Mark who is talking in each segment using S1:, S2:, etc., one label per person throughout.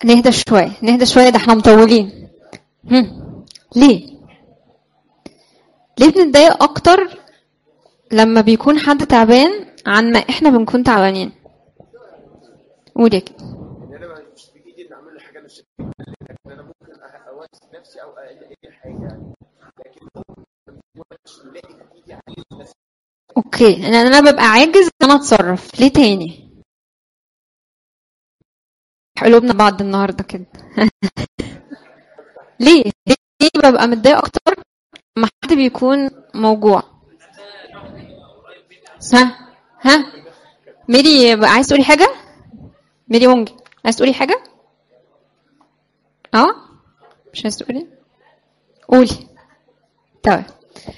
S1: نهدى شوية نهدى شوية ده احنا مطولين هم. ليه ليه بنتضايق اكتر لما بيكون حد تعبان عن ما احنا بنكون تعبانين قول يا كده.
S2: ان انا مش بايدي ان اعمل له حاجه نفسي لكن انا ممكن أه- اواسف نفسي او اقل اي حاجه يعني لكن مش لاقي بايدي عليه بس
S1: اوكي ان انا ببقى عاجز ان انا اتصرف ليه تاني قلوبنا بعض النهارده كده ليه ليه ببقى متضايقه اكتر لما حد بيكون موجوع ها ها ميري بقى عايز تقولي حاجه ميري مونجي عايز تقولي حاجه اه مش عايز تقولي قولي طيب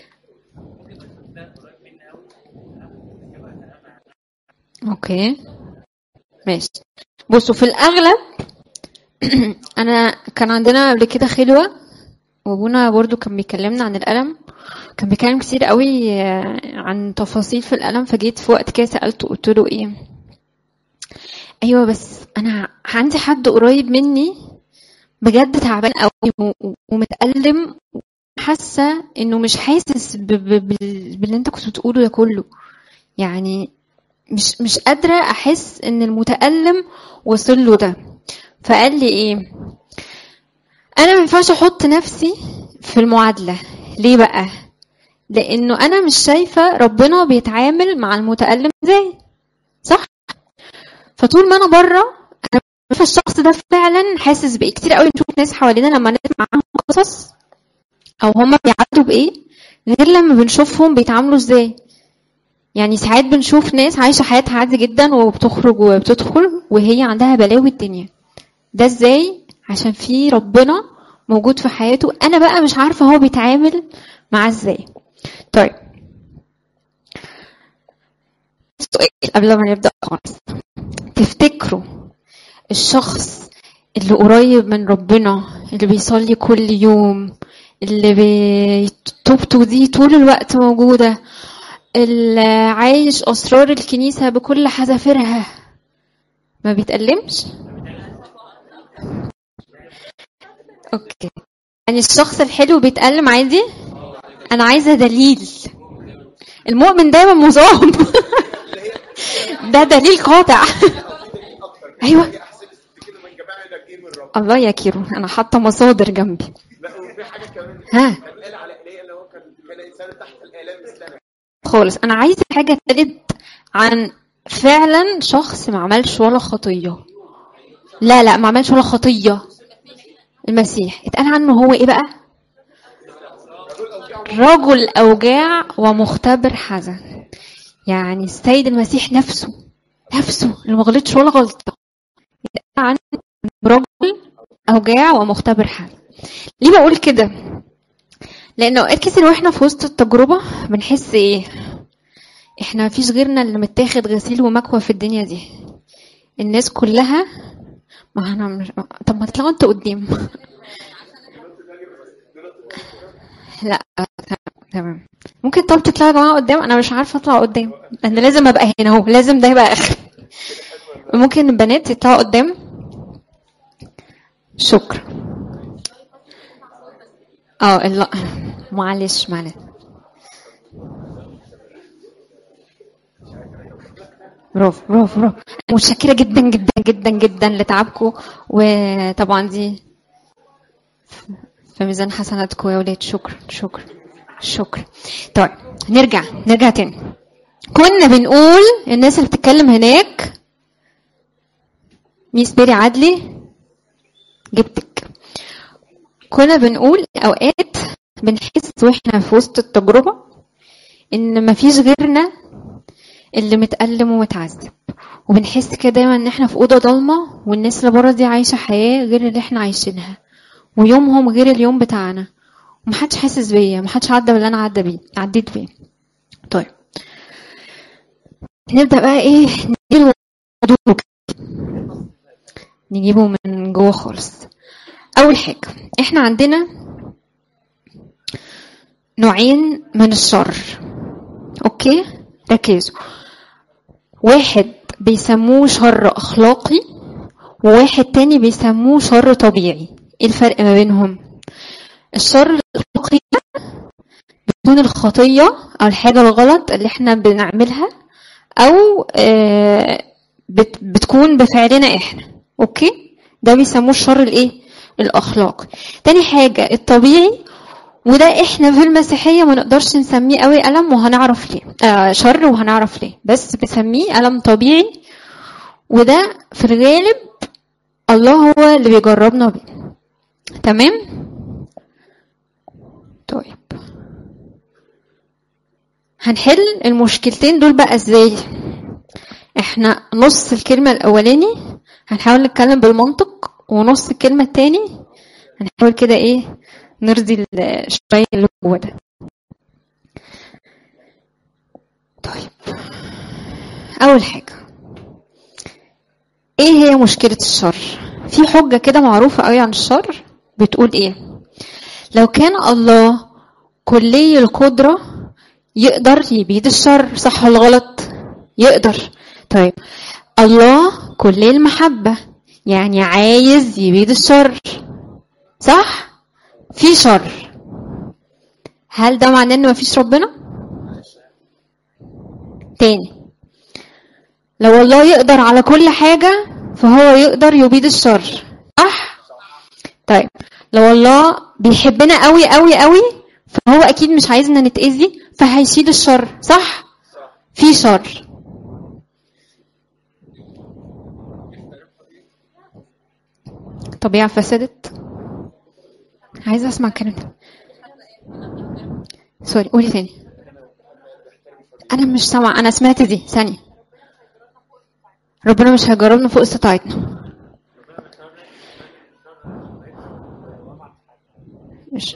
S1: اوكي ماشي بصوا في الاغلب انا كان عندنا قبل كده خلوه وابونا برضو كان بيكلمنا عن الالم كان بيتكلم كتير قوي آه، عن تفاصيل في الالم فجيت في وقت كده سالته قلت له ايه ايوه بس انا عندي حد قريب مني بجد تعبان قوي و- و- ومتألم حاسه انه مش حاسس ب- ب- بال- باللي انت كنت بتقوله ده كله يعني مش مش قادرة أحس إن المتألم وصل له ده فقال لي إيه أنا ما ينفعش أحط نفسي في المعادلة ليه بقى لأنه أنا مش شايفة ربنا بيتعامل مع المتألم إزاي صح فطول ما أنا بره أنا شايفة الشخص ده فعلا حاسس بإيه كتير قوي نشوف ناس حوالينا لما نسمع عنهم قصص أو هما بيعدوا بإيه غير لما بنشوفهم بيتعاملوا إزاي يعني ساعات بنشوف ناس عايشة حياتها عادي جدا وبتخرج وبتدخل وهي عندها بلاوي الدنيا ده ازاي عشان في ربنا موجود في حياته انا بقى مش عارفة هو بيتعامل معاه ازاي طيب سؤال قبل ما نبدأ خالص تفتكروا الشخص اللي قريب من ربنا اللي بيصلي كل يوم اللي بي- توبته دي طول الوقت موجودة اللي عايش أسرار الكنيسة بكل حذافيرها ما بيتألمش؟ أوكي يعني الشخص الحلو بيتألم عادي؟ أنا عايزة دليل المؤمن دايما مصاب ده دليل قاطع أيوه
S2: احسن كده من جماعه نجيب الرب
S1: الله يا كيرو أنا حاطة مصادر جنبي
S2: لا وفي حاجه كمان
S1: ها
S2: كان قال على ايليا اللي هو كان كان انسان تحت الالام مثلنا
S1: خالص انا عايزه حاجه تلد عن فعلا شخص ما عملش ولا خطيه لا لا ما عملش ولا خطيه المسيح اتقال عنه هو ايه بقى رجل اوجاع ومختبر حزن يعني السيد المسيح نفسه نفسه اللي ما غلطش ولا غلطه اتقال عنه رجل اوجاع ومختبر حزن ليه بقول كده لان اوقات كتير واحنا في وسط التجربه بنحس ايه احنا مفيش غيرنا اللي متاخد غسيل ومكوى في الدنيا دي الناس كلها ما انا مش طب ما تطلعوا انتوا قدام لا تمام ممكن طب تطلعوا يا جماعه قدام انا مش عارفه اطلع قدام انا لازم ابقى هنا اهو لازم ده يبقى اخر ممكن البنات يطلعوا قدام شكرا اه لا معلش معلش برافو برافو برافو متشكرة جدا جدا جدا جدا لتعبكم وطبعا دي في ميزان حسناتكم يا ولاد شكرا شكرا شكرا طيب نرجع نرجع تاني كنا بنقول الناس اللي بتتكلم هناك ميس بيري عدلي جبتك كنا بنقول اوقات بنحس واحنا في وسط التجربة ان مفيش غيرنا اللي متألم ومتعذب وبنحس كده دايما ان احنا في اوضه ضلمه والناس اللي بره دي عايشه حياه غير اللي احنا عايشينها ويومهم غير اليوم بتاعنا ومحدش حاسس بيا محدش عدى باللي انا عدى بيه عديت بيه طيب نبدا بقى ايه نجيب الموضوع نجيبه من جوه خالص اول حاجه احنا عندنا نوعين من الشر اوكي ركزوا واحد بيسموه شر اخلاقي وواحد تاني بيسموه شر طبيعي ايه الفرق ما بينهم الشر الخلقي بتكون الخطية أو الحاجة الغلط اللي احنا بنعملها أو آه، بت- بتكون بفعلنا احنا اوكي ده بيسموه الشر الايه الأخلاقي تاني حاجة الطبيعي وده احنا في المسيحية ما نقدرش نسميه قوي ألم وهنعرف ليه آه شر وهنعرف ليه بس بنسميه ألم طبيعي وده في الغالب الله هو اللي بيجربنا بيه تمام طيب هنحل المشكلتين دول بقى ازاي احنا نص الكلمة الاولاني هنحاول نتكلم بالمنطق ونص الكلمة التاني هنحاول كده ايه نرضي ال- شوية اللي جوه ده طيب اول حاجة ايه هي مشكلة الشر في حجة كده معروفة قوي عن الشر بتقول ايه لو كان الله كلي القدرة يقدر يبيد الشر صح ولا غلط يقدر طيب الله كلي المحبة يعني عايز يبيد الشر صح في شر هل ده معناه ان مفيش ربنا تاني لو الله يقدر على كل حاجة فهو يقدر يبيد الشر صح طيب لو الله بيحبنا قوي قوي قوي فهو اكيد مش عايزنا نتأذي فهيشيل الشر صح في شر طبيعة فسدت عايزة اسمع الكلام ده سوري قولي تاني انا مش سامعة انا سمعت دي ثانية ربنا مش هيجربنا فوق استطاعتنا مش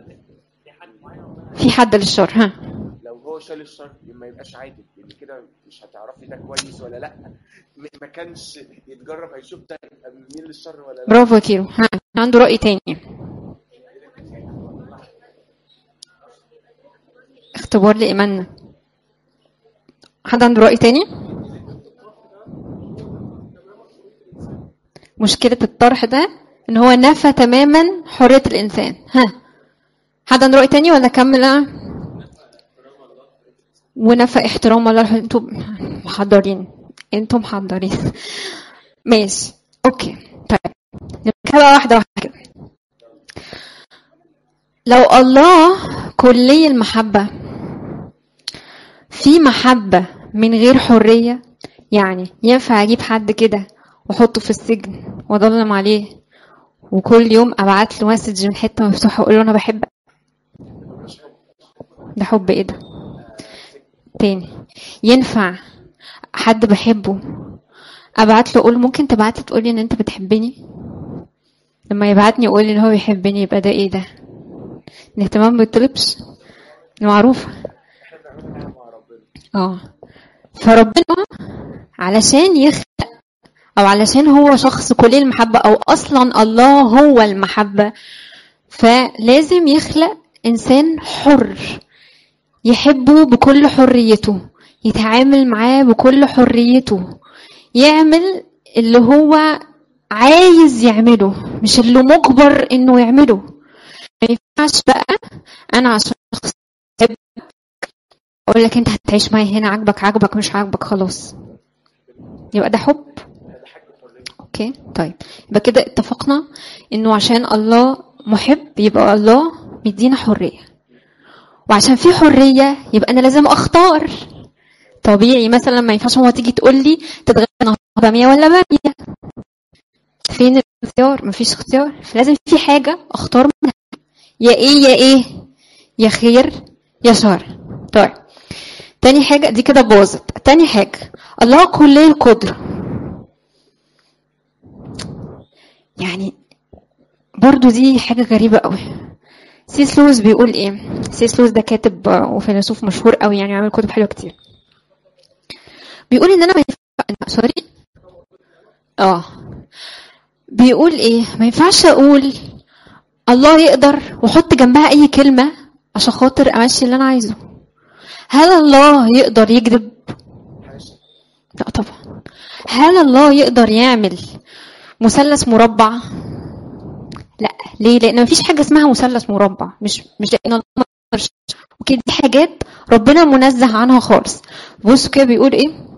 S1: في حد للشر ها
S2: لو هو شال الشر ما يبقاش عادل لان كده مش هتعرفي ده كويس ولا لا م- ما كانش يتجرب هيشوف ده يبقى مين للشر ولا لا
S1: برافو يا كيرو ها عنده رأي تاني اختبار لإيماننا حد عنده رأي تاني مشكلة الطرح ده ان هو نفى تماما حرية الإنسان ها حد عنده رأي تاني ولا كمل أنا؟ ونفى احترام الله انتم محضرين انتم محضرين ماشي اوكي طيب نبقى واحدة واحدة كده لو الله كلي المحبة في محبة من غير حرية يعني ينفع أجيب حد كده وأحطه في السجن وأضلم عليه وكل يوم أبعت له مسج من حتة مفتوحة وأقول له أنا بحبك ده حب إيه ده تاني ينفع حد بحبه ابعت له اقول ممكن تبعت لي تقولي ان انت بتحبني لما يبعتني يقول لي ان هو بيحبني يبقى ده ايه ده الاهتمام بيطلبش معروفة
S2: احنا بنعملها مع ربنا
S1: اه فربنا علشان يخلق او علشان هو شخص كلي المحبة او اصلا الله هو المحبة فلازم يخلق انسان حر يحبه بكل حريته يتعامل معاه بكل حريته يعمل اللي هو عايز يعمله مش اللي مجبر انه يعمله ما ينفعش بقى انا عشان شخص بحبك اقول لك انت هتعيش معايا هنا عاجبك عاجبك مش عاجبك خلاص يبقى ده حب اوكي طيب يبقى كده اتفقنا انه عشان الله محب يبقى الله مدينا حريه وعشان في حريه يبقى انا لازم اختار طبيعي مثلا ما ينفعش ماما تيجي تقول لي تتغدى النهارده باميه ولا باميه فين الاختيار مفيش اختيار فلازم في حاجه اختار منها يا ايه يا ايه يا خير يا شر طيب تاني حاجة دي كده باظت تاني حاجة الله كلي القدرة يعني برضو دي حاجة غريبة قوي سيس لويس بيقول ايه سيس لويس ده كاتب وفيلسوف مشهور قوي يعني عامل كتب حلوة كتير بيقول ان انا ما ينفع سوري اه بيقول ايه ما ينفعش اقول الله يقدر واحط جنبها اي كلمة عشان خاطر امشي اللي انا عايزه هل الله يقدر يكذب لا طبعا هل الله يقدر يعمل مثلث مربع لا ليه لان مفيش حاجه اسمها مثلث مربع مش مش لان الله ما يقدرش. اوكي دي حاجات ربنا منزه عنها خالص بصوا كده بيقول ايه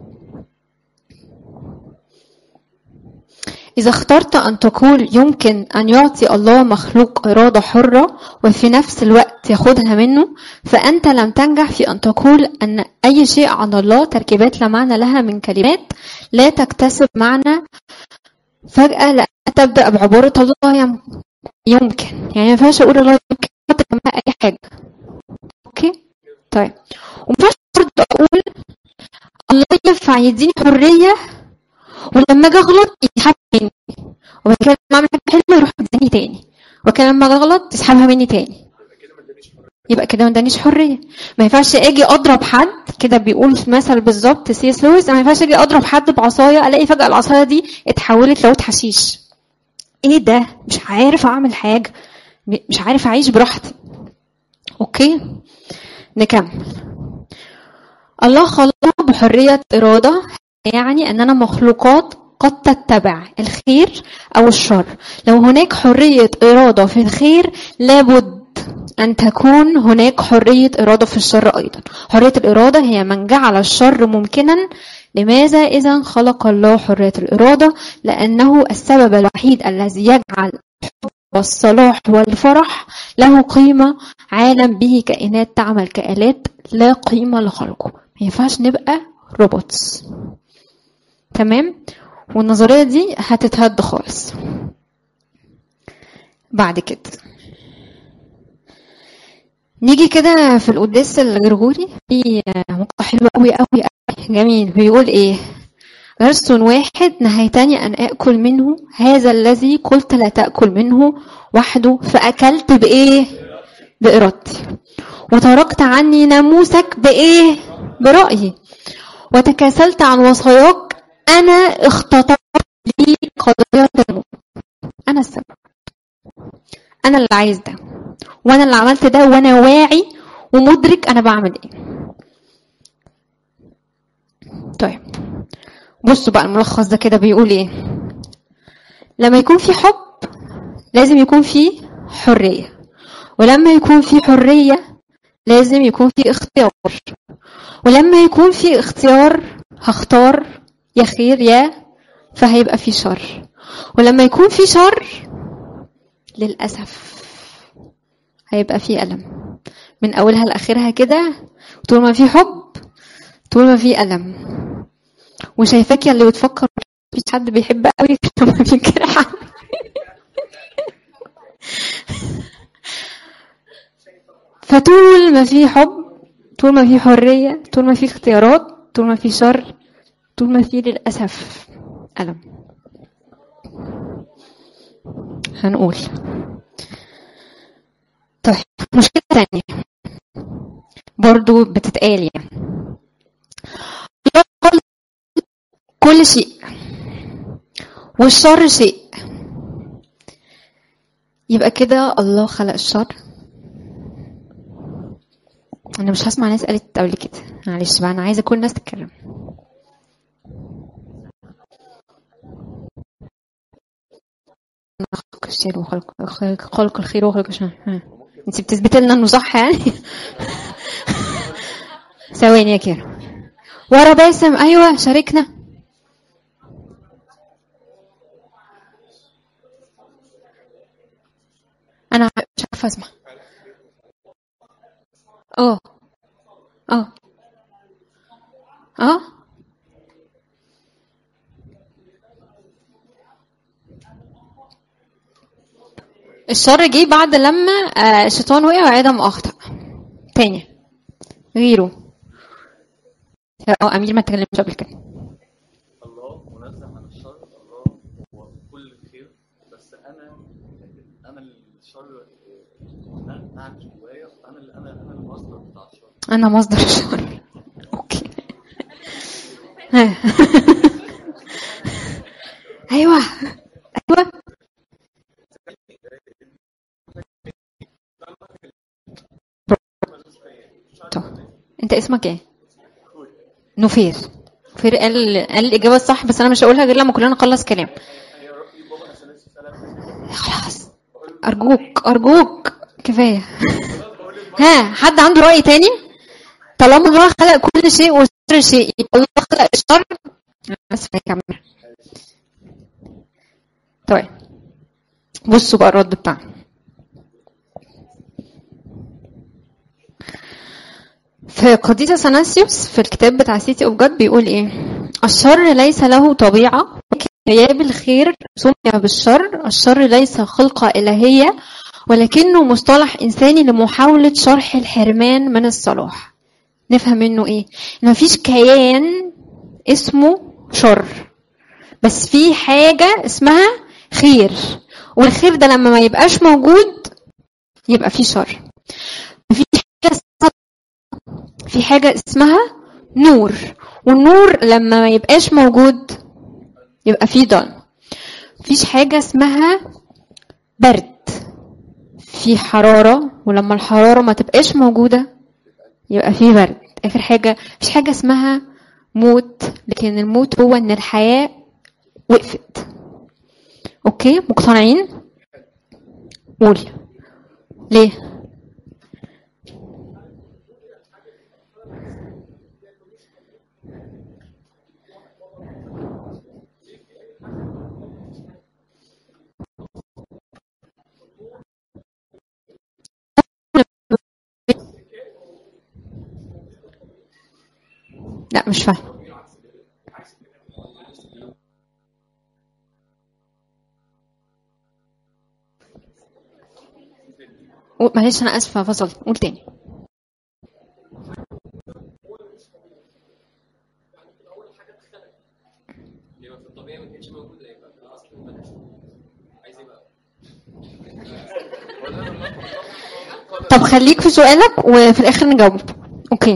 S1: إذا اخترت أن تقول يمكن أن يعطي الله مخلوق إرادة حرة وفي نفس الوقت ياخدها منه فأنت لم تنجح في أن تقول أن أي شيء عن الله تركيبات لا معنى لها من كلمات لا تكتسب معنى فجأة لا تبدأ بعبارة الله يم- يمكن يعني ما ينفعش أقول الله يمكن أحط جنبها أي حاجة أوكي طيب وما ينفعش برضه أقول الله ينفع يديني حرية ولما اجي اغلط يسحبها مني وبعد كده لما اعمل حاجه حلوه يروح يديني تاني وكان لما اجي اغلط يسحبها مني تاني يبقى كده ما ادانيش حريه ما ينفعش اجي اضرب حد كده بيقول في مثل بالظبط سي اس لويس ما ينفعش اجي اضرب حد بعصايه الاقي فجاه العصايه دي اتحولت لعود حشيش ايه ده مش عارف اعمل حاجه م- مش عارف اعيش براحتي اوكي نكمل الله خلقنا بحرية إرادة يعني أننا مخلوقات قد تتبع الخير أو الشر لو هناك حرية إرادة في الخير لابد أن تكون هناك حرية إرادة في الشر أيضا حرية الإرادة هي من جعل الشر ممكنا لماذا إذا خلق الله حرية الإرادة لأنه السبب الوحيد الذي يجعل الحب والصلاح والفرح له قيمة عالم به كائنات تعمل كآلات لا قيمة لخلقه ما ينفعش نبقى روبوتس تمام والنظرية دي هتتهد خالص بعد كده نيجي كده في القداس الغرغوري في مقطع حلو قوي قوي قوي جميل بيقول ايه غرس واحد نهيتني أن آكل منه هذا الذي قلت لا تأكل منه وحده فأكلت بإيه بإرادتي وتركت عني ناموسك بإيه برأيي وتكاسلت عن وصاياك أنا اختطفت لي قضية الموت أنا السبب أنا اللي عايز ده وأنا اللي عملت ده وأنا واعي ومدرك أنا بعمل إيه طيب بصوا بقى الملخص ده كده بيقول ايه لما يكون في حب لازم يكون في حرية ولما يكون في حرية لازم يكون في اختيار ولما يكون في اختيار هختار يا خير يا فهيبقى في شر ولما يكون في شر للأسف هيبقى في ألم من أولها لآخرها كده طول ما في حب طول ما في ألم وشايفاك يا اللي بتفكر مفيش حد بيحب قوي لما بيجرح فطول ما في حب طول ما في حرية طول ما في اختيارات طول ما في شر طول ما في للأسف ألم هنقول طيب مشكلة تانية برضو بتتقال يعني كل شيء والشر شيء يبقى كده الله خلق الشر انا مش هسمع ناس قالت قبل كده معلش بقى انا عايزه كل الناس تتكلم خلق الشر وخلق خلق, خلق الخير وخلق الشر ها. انت بتثبت لنا انه صح يعني ثواني يا كيرو ورا باسم ايوه شاركنا انا مش عارفه اسمع اه اه اه الشر جه بعد لما آه، الشيطان وقع وادم اخطا تاني غيره اه امير ما تكلمش قبل كده
S3: الله منزه عن الشر الله هو كل خير بس انا انا الشر نعكس جوايا انا اللي انا انا المصدر بتاع الشر
S1: انا مصدر الشر اوكي ها. ايوه ايوه طب انت اسمك ايه نوفير نوفير قال قال الاجابه الصح بس انا مش هقولها غير لما كلنا نخلص كلام خلاص ارجوك ارجوك كفايه ها حد عنده راي تاني طالما الله خلق كل شيء وشر شيء يبقى الله خلق الشر بس هيكمل طيب بصوا بقى الرد بتاعنا في قديس اثناسيوس في الكتاب بتاع سيتي اوف جاد بيقول ايه الشر ليس له طبيعه كياب الخير سمي بالشر الشر ليس خلقه الهيه ولكنه مصطلح انساني لمحاوله شرح الحرمان من الصلاح نفهم منه ايه ان مفيش كيان اسمه شر بس في حاجه اسمها خير والخير ده لما ما يبقاش موجود يبقى فيه شر في حاجه اسمها في حاجه اسمها نور والنور لما ما يبقاش موجود يبقى فيه ضلمه مفيش حاجه اسمها برد في حراره ولما الحراره ما تبقاش موجوده يبقى فيه برد اخر حاجه مفيش حاجه اسمها موت لكن الموت هو ان الحياه وقفت اوكي مقتنعين قول ليه لا مش فاهم قول- معلش انا اسفه فصلت قول تاني
S2: يبقى في الطبيعي ما كانش موجوده يبقى في الاصل ما كانش عايز يبقى
S1: طب خليك في سؤالك وفي الاخر نجاوب اوكي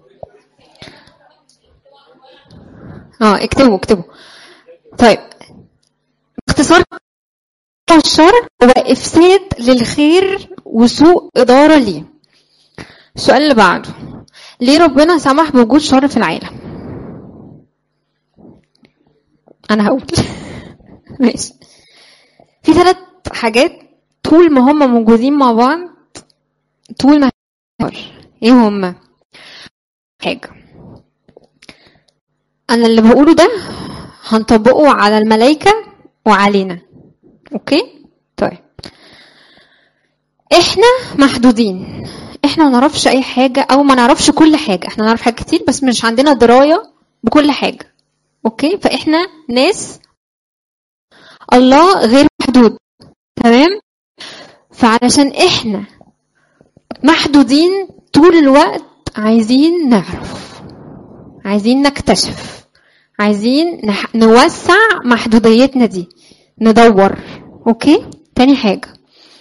S1: اه اكتبوا اكتبوا طيب باختصار الشر هو افساد للخير وسوء اداره ليه السؤال اللي بعده ليه ربنا سمح بوجود شر في العالم انا هقول ماشي في ثلاث حاجات طول ما هم موجودين مع بعض طول ما شر ايه هما حاجة انا اللي بقوله ده هنطبقه على الملائكة وعلينا اوكي طيب احنا محدودين احنا ما نعرفش اي حاجة او ما نعرفش كل حاجة احنا نعرف حاجات كتير بس مش عندنا دراية بكل حاجة اوكي فاحنا ناس الله غير محدود تمام فعلشان احنا محدودين طول الوقت عايزين نعرف عايزين نكتشف عايزين نح... نوسع محدوديتنا دي ندور اوكي تاني حاجة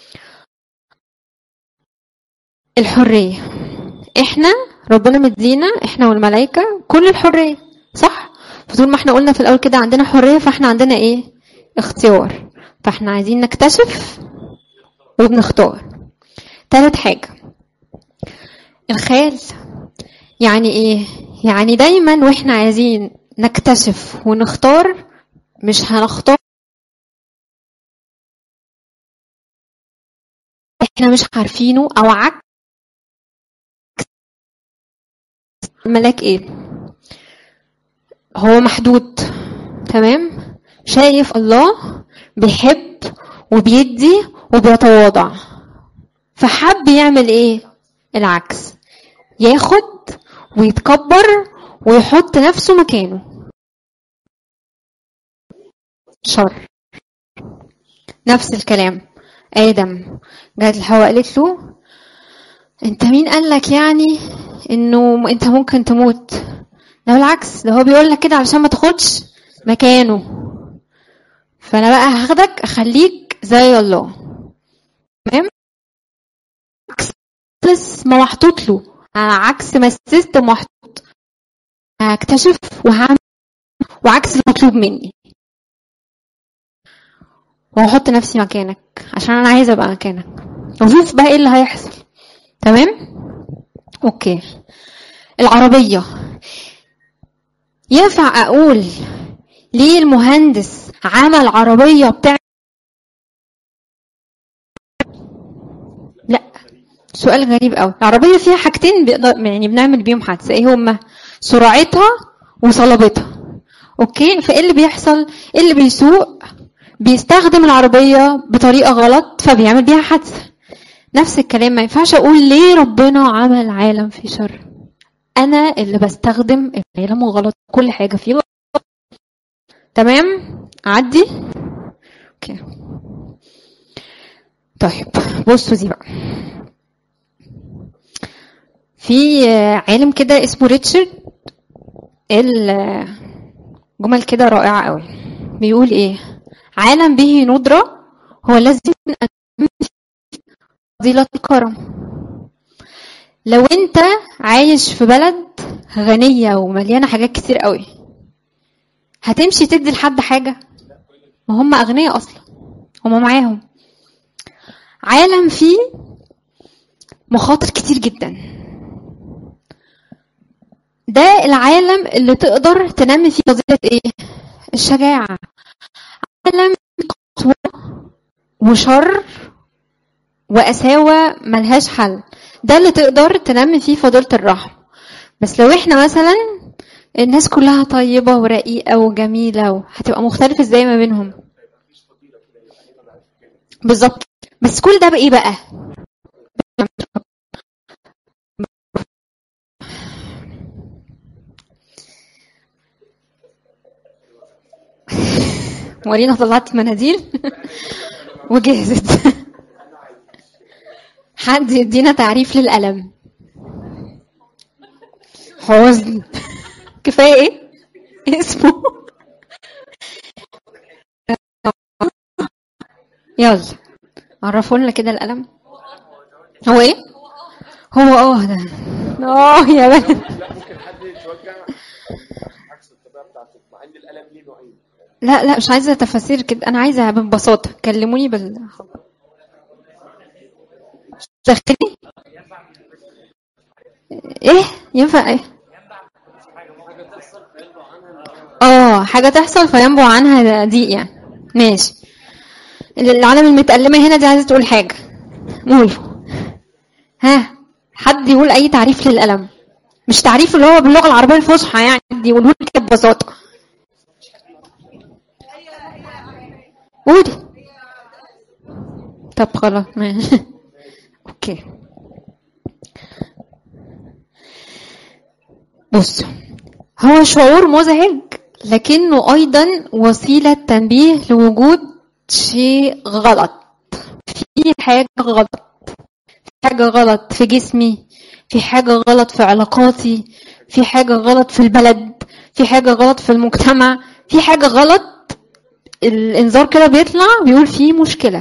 S1: الحرية احنا ربنا مدينا احنا والملائكة كل الحرية صح فطول ما احنا قلنا في الاول كده عندنا حرية فاحنا عندنا ايه اختيار فاحنا عايزين نكتشف وبنختار تالت حاجة الخيال يعني ايه يعني دايما واحنا عايزين نكتشف ونختار مش هنختار احنا مش عارفينه او عكس الملاك ايه هو محدود تمام شايف الله بيحب وبيدي وبيتواضع فحب يعمل ايه العكس ياخد ويتكبر ويحط نفسه مكانه شر نفس الكلام ادم جات الحواء قالت له انت مين قال لك يعني انه انت ممكن تموت ده بالعكس ده هو بيقول لك كده علشان ما تاخدش مكانه فانا بقى هاخدك اخليك زي الله تمام عكس ما محطوط له عكس ما السيستم محطوط هكتشف وهعمل وعكس المطلوب مني وهحط نفسي مكانك عشان انا عايزه ابقى مكانك وشوف بقى ايه اللي هيحصل تمام اوكي العربيه ينفع اقول ليه المهندس عمل عربيه بتاع سؤال غريب قوي العربيه فيها حاجتين بيقدر يعني بنعمل بيهم حادثه ايه هما سرعتها وصلابتها اوكي فايه اللي بيحصل ايه اللي بيسوق بيستخدم العربيه بطريقه غلط فبيعمل بيها حادثه نفس الكلام ما ينفعش اقول ليه ربنا عمل عالم فيه شر انا اللي بستخدم العالم غلط كل حاجه فيه غلط تمام عدي اوكي طيب بصوا دي بقى في عالم كده اسمه ريتشارد الجمل كده رائعة قوي بيقول ايه عالم به ندرة هو الذي من أن فضيلة الكرم لو انت عايش في بلد غنية ومليانة حاجات كتير قوي هتمشي تدي لحد حاجة ما هم أغنياء أصلا هم معاهم عالم فيه مخاطر كتير جدا ده العالم اللي تقدر تنمي فيه فضيلة ايه الشجاعة عالم قسوة وشر وقساوة ملهاش حل ده اللي تقدر تنمي فيه فضيلة الرحم بس لو احنا مثلا الناس كلها طيبة ورقيقة وجميلة هتبقى مختلف ازاي ما بينهم بالظبط بس كل ده بإيه بقى ورينا طلعت مناديل وجهزت حد يدينا تعريف للألم حزن كفاية ايه اسمه يلا عرفوا لنا كده الألم هو ايه هو اه ده اه يا بنت
S2: لا ممكن حد يتوجع عكس الطبيعه بتاعته مع ان الالم ليه نوعين
S1: لا لا مش عايزة تفاسير كده أنا عايزة ببساطة كلموني بال داخلي ايه ينفع ايه اه حاجة تحصل فينبع عنها ضيق يعني ماشي العالم المتألمة هنا دي عايزة تقول حاجة قولوا ها حد يقول أي تعريف للألم مش تعريف اللي هو باللغة العربية الفصحى يعني يقولوا لي كده ببساطة قولي طب خلاص ماشي اوكي بص هو شعور مزعج لكنه ايضا وسيله تنبيه لوجود شيء غلط في حاجه غلط في حاجه غلط في جسمي في حاجه غلط في علاقاتي في حاجه غلط في البلد في حاجه غلط في المجتمع في حاجه غلط الانذار كده بيطلع بيقول فيه مشكله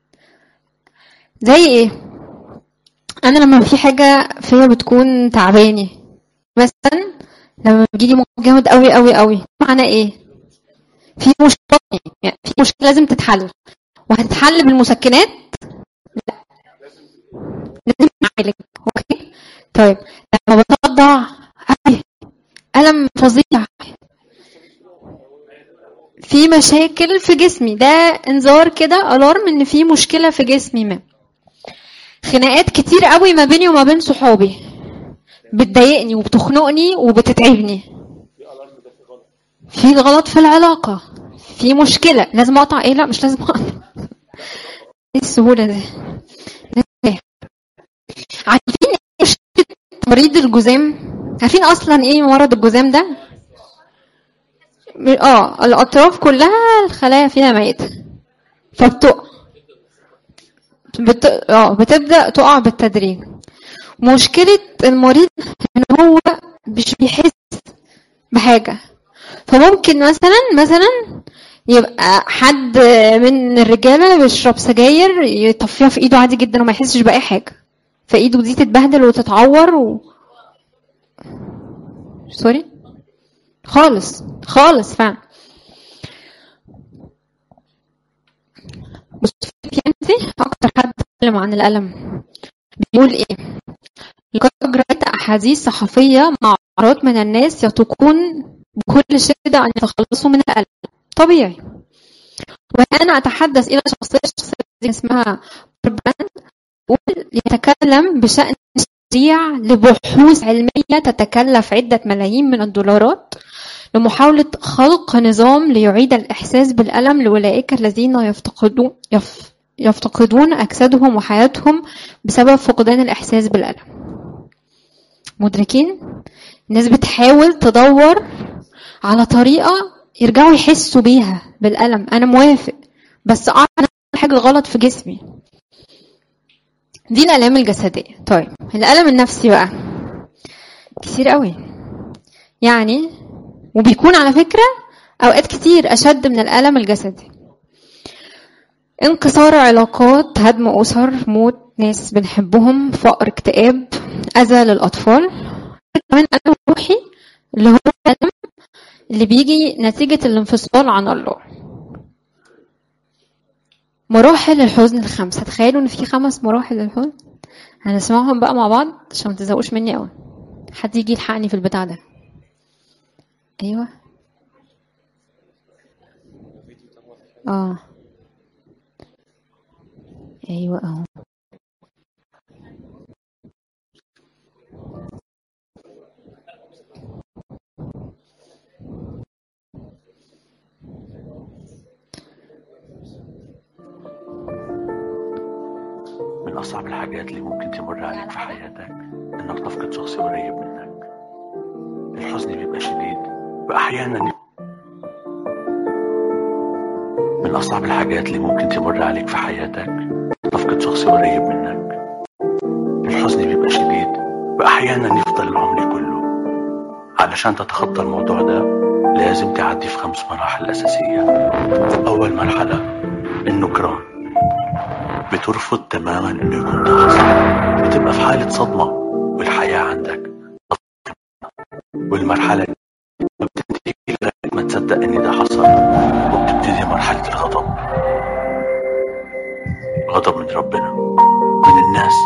S1: زي ايه انا لما في حاجه فيا بتكون تعباني مثلا لما بيجي موت جامد قوي قوي قوي معناه ايه في مشكله يعني في مشكله لازم تتحل وهتتحل بالمسكنات لا لازم نعالج اوكي طيب لما بتصدع قوي الم فظيع في مشاكل في جسمي ده انذار كده الارم ان في مشكله في جسمي ما خناقات كتير قوي ما بيني وما بين صحابي بتضايقني وبتخنقني وبتتعبني في غلط في العلاقة في مشكلة لازم اقطع ايه لا مش لازم اقطع ايه السهولة دي لازم. عارفين ايه مشكلة مريض الجذام عارفين اصلا ايه مرض الجذام ده اه الاطراف كلها الخلايا فيها ميتة فبتقع بت... اه بتبدا تقع بالتدريج مشكله المريض ان هو مش بيحس بحاجه فممكن مثلا مثلا يبقى حد من الرجاله بيشرب سجاير يطفيها في ايده عادي جدا وما يحسش باي حاجه فايده دي تتبهدل وتتعور و... سوري خالص خالص فعلا بص في اكتر حد اتكلم عن الالم بيقول ايه لقد اجريت احاديث صحفيه مع عشرات من الناس يطوقون بكل شده ان يتخلصوا من الالم طبيعي وانا اتحدث الى شخصيه شخصيه دي اسمها براند يتكلم بشأن تشريع لبحوث علمية تتكلف عدة ملايين من الدولارات لمحاولة خلق نظام ليعيد الإحساس بالألم لأولئك الذين يفتقدون يف يفتقدون أجسادهم وحياتهم بسبب فقدان الإحساس بالألم مدركين؟ الناس بتحاول تدور على طريقة يرجعوا يحسوا بيها بالألم أنا موافق بس أعرف أنا حاجة غلط في جسمي دي الآلام الجسدية طيب الألم النفسي بقى كتير قوي يعني وبيكون على فكرة أوقات كتير أشد من الألم الجسدي انكسار علاقات هدم أسر موت ناس بنحبهم فقر اكتئاب أذى للأطفال كمان ألم روحي اللي هو الألم اللي بيجي نتيجة الانفصال عن الله مراحل الحزن الخمسة تخيلوا ان في خمس مراحل للحزن هنسمعهم بقى مع بعض عشان ما تزهقوش مني قوي حد يجي يلحقني في البتاع ده ايوه اه ايوه اهو
S4: من أصعب الحاجات اللي ممكن تمر عليك في حياتك إنك تفقد شخص قريب منك الحزن بيبقى شديد وأحيانا من أصعب الحاجات اللي ممكن تمر عليك في حياتك تفقد شخص قريب منك الحزن بيبقى شديد وأحيانا يفضل العمر كله علشان تتخطى الموضوع ده لازم تعدي في خمس مراحل أساسية أول مرحلة النكران بترفض تماما انه يكون ده حصل بتبقى في حالة صدمة والحياة عندك والمرحلة دي بتنتهي لغاية ما تصدق ان ده حصل وبتبتدي مرحلة الغضب غضب من ربنا من الناس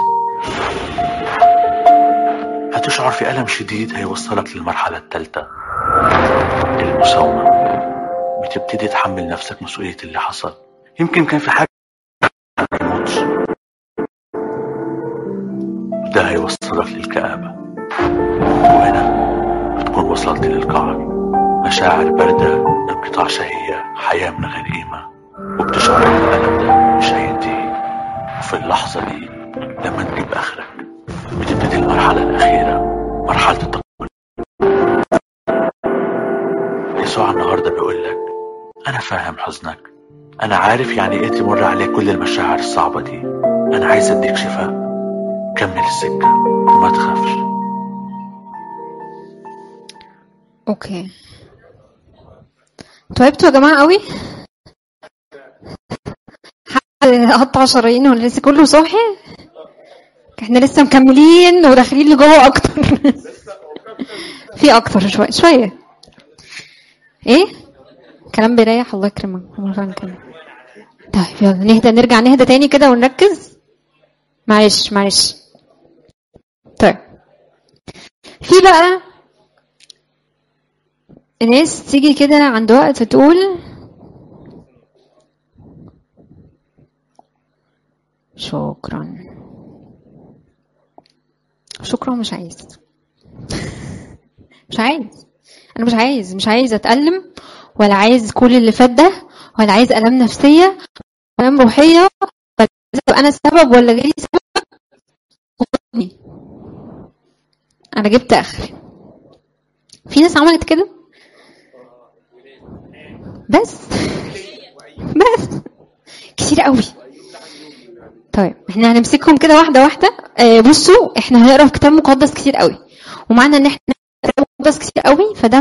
S4: هتشعر في ألم شديد هيوصلك للمرحلة الثالثة المساومة بتبتدي تحمل نفسك مسؤولية اللي حصل يمكن كان في حاجة ما يموتش ده هيوصلك للكآبة وهنا بتكون وصلت للقعر مشاعر باردة انقطاع شهية حياة من غير قيمة وبتشعر ان الألم ده مش هينتهي وفي اللحظة دي لما تجيب آخرك بتبتدي المرحلة الأخيرة مرحلة التقبل يسوع النهاردة بيقول لك أنا فاهم حزنك أنا عارف يعني إيه تمر عليك كل المشاعر الصعبة دي أنا عايز أديك شفاء كمل السكة وما تخافش
S1: اوكي تعبتوا يا جماعة قوي حد قطع شرايين ولا لسه كله صاحي احنا لسه مكملين وداخلين لجوه اكتر في اكتر شويه شويه ايه كلام بيريح الله يكرمك الله يكرمك طيب يلا نهدى نرجع نهدى تاني كده ونركز معلش معلش طيب في بقى ناس تيجي كده عند وقت تقول شكرا شكرا مش عايز مش عايز انا مش عايز مش عايز اتألم ولا عايز كل اللي فات ده ولا عايز الام نفسيه الام روحيه ولا عايز ابقى انا السبب ولا غيري سبب خدني. انا جبت اخري في ناس عملت كده بس بس كتير قوي طيب احنا هنمسكهم كده واحده واحده آه بصوا احنا هنقرا في كتاب مقدس كتير قوي ومعنى ان احنا نقرا كتاب مقدس كتير قوي فده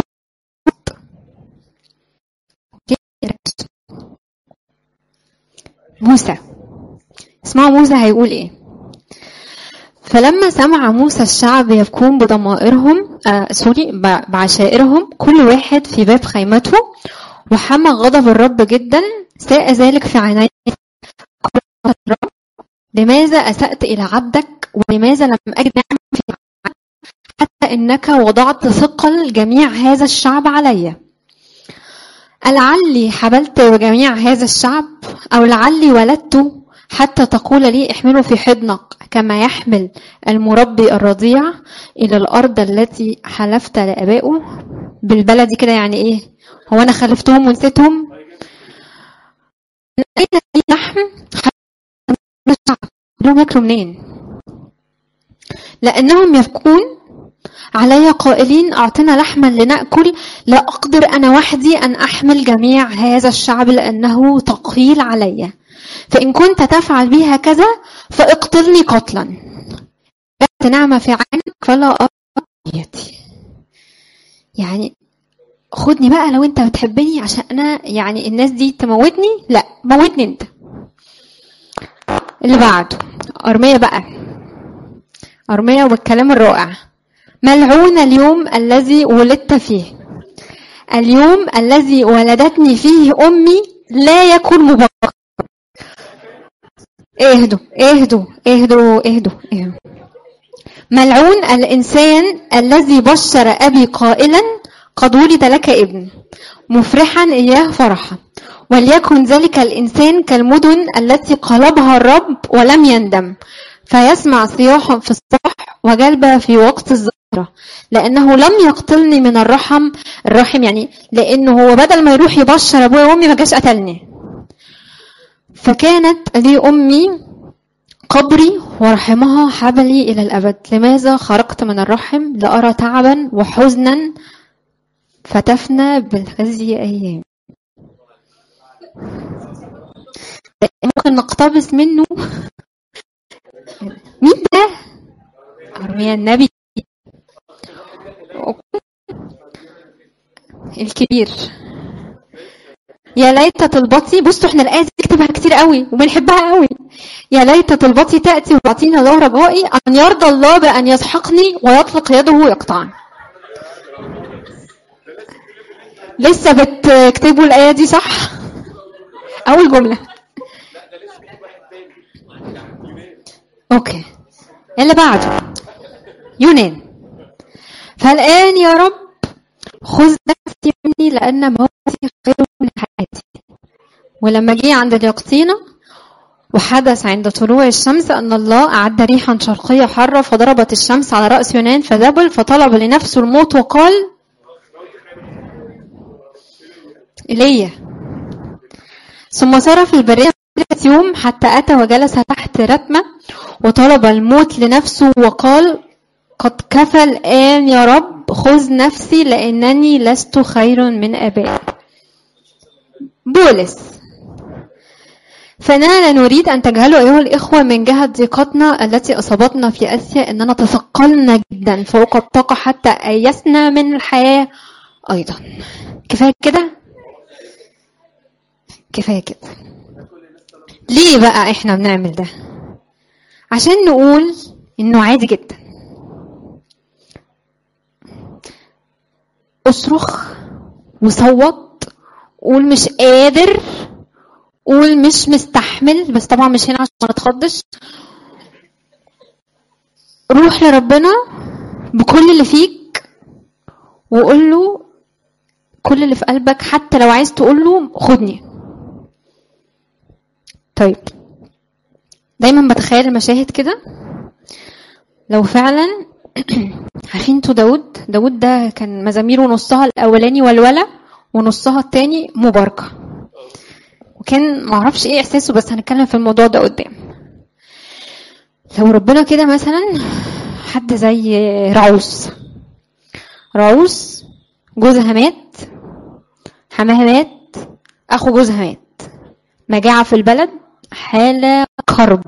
S1: موسى اسمعوا موسى هيقول ايه فلما سمع موسى الشعب يبكون بضمائرهم آه سوري ب- بعشائرهم كل واحد في باب خيمته وحمى غضب الرب جدا ساء ذلك في عيني الرب لماذا أسأت إلى عبدك ولماذا لم أجد نعمة في عبدك حتى إنك وضعت ثقل جميع هذا الشعب علي ألعلي حبلت جميع هذا الشعب أو لعلي ولدت حتى تقول لي احمله في حضنك كما يحمل المربي الرضيع إلى الأرض التي حلفت لآبائه بالبلدي كده يعني إيه هو أنا خلفتهم ونسيتهم من أين لي لحم لهم ياكلوا منين لأنهم يبكون علي قائلين أعطنا لحما لنأكل لا أقدر أنا وحدي أن أحمل جميع هذا الشعب لأنه ثقيل علي فإن كنت تفعل بي هكذا فاقتلني قتلا جعلت نعمة في عينك فلا أرى نيتي يعني خدني بقى لو انت بتحبني عشان انا يعني الناس دي تموتني لا موتني انت اللي بعده أرمية بقى أرمية والكلام الرائع ملعون اليوم الذي ولدت فيه اليوم الذي ولدتني فيه أمي لا يكون مبارك اهدوا اهدوا اهدوا اهدوا اهدوا ملعون الإنسان الذي بشر أبي قائلا قد ولد لك ابن مفرحا إياه فرحا وليكن ذلك الإنسان كالمدن التي قلبها الرب ولم يندم فيسمع صياحا في الصباح وجلبة في وقت الظهرة لأنه لم يقتلني من الرحم الرحم يعني لأنه هو بدل ما يروح يبشر أبويا وأمي ما جاش قتلني فكانت لي أمي قبري ورحمها حبلي إلى الأبد لماذا خرجت من الرحم لأرى تعبا وحزنا فتفنى بالخزي أيام ممكن نقتبس منه مين ده؟ أرميا النبي الكبير يا ليت طلبتي بصوا احنا الآية دي بنكتبها كتير قوي وبنحبها قوي يا ليت طلبتي تأتي وتعطينا ظهر رجائي أن يرضى الله بأن يسحقني ويطلق يده ويقطعني لسه بتكتبوا الآية دي صح؟ أول جملة أوكي اللي بعده يونان فالآن يا رب خذ نفسي مني لأن موتي خير من حياتي ولما جه عند اليقطينة وحدث عند طلوع الشمس أن الله أعد ريحا شرقية حارة فضربت الشمس على رأس يونان فذبل فطلب لنفسه الموت وقال إيليا ثم سار في البرية ثلاثة يوم حتى أتى وجلس تحت رتمة وطلب الموت لنفسه وقال قد كفى الآن يا رب خذ نفسي لأنني لست خير من أبائي بولس فإننا لا نريد أن تجهلوا أيها الإخوة من جهة ضيقتنا التي أصابتنا في آسيا أننا تثقلنا جدا فوق الطاقة حتى أيسنا من الحياة أيضا كفاية كده كفاية كده ليه بقى احنا بنعمل ده عشان نقول انه عادي جدا اصرخ وصوت قول مش قادر قول مش مستحمل بس طبعا مش هنا عشان ما نتخضش روح لربنا بكل اللي فيك وقول له كل اللي في قلبك حتى لو عايز تقول له خدني طيب دايما بتخيل المشاهد كده لو فعلا عارفين انتوا داود داود ده كان مزاميره نصها الاولاني والولا ونصها التاني مباركه وكان معرفش ايه احساسه بس هنتكلم في الموضوع ده قدام لو ربنا كده مثلا حد زي رعوس رعوس جوزها مات حماها مات اخو جوزها مات مجاعة في البلد حالة كرب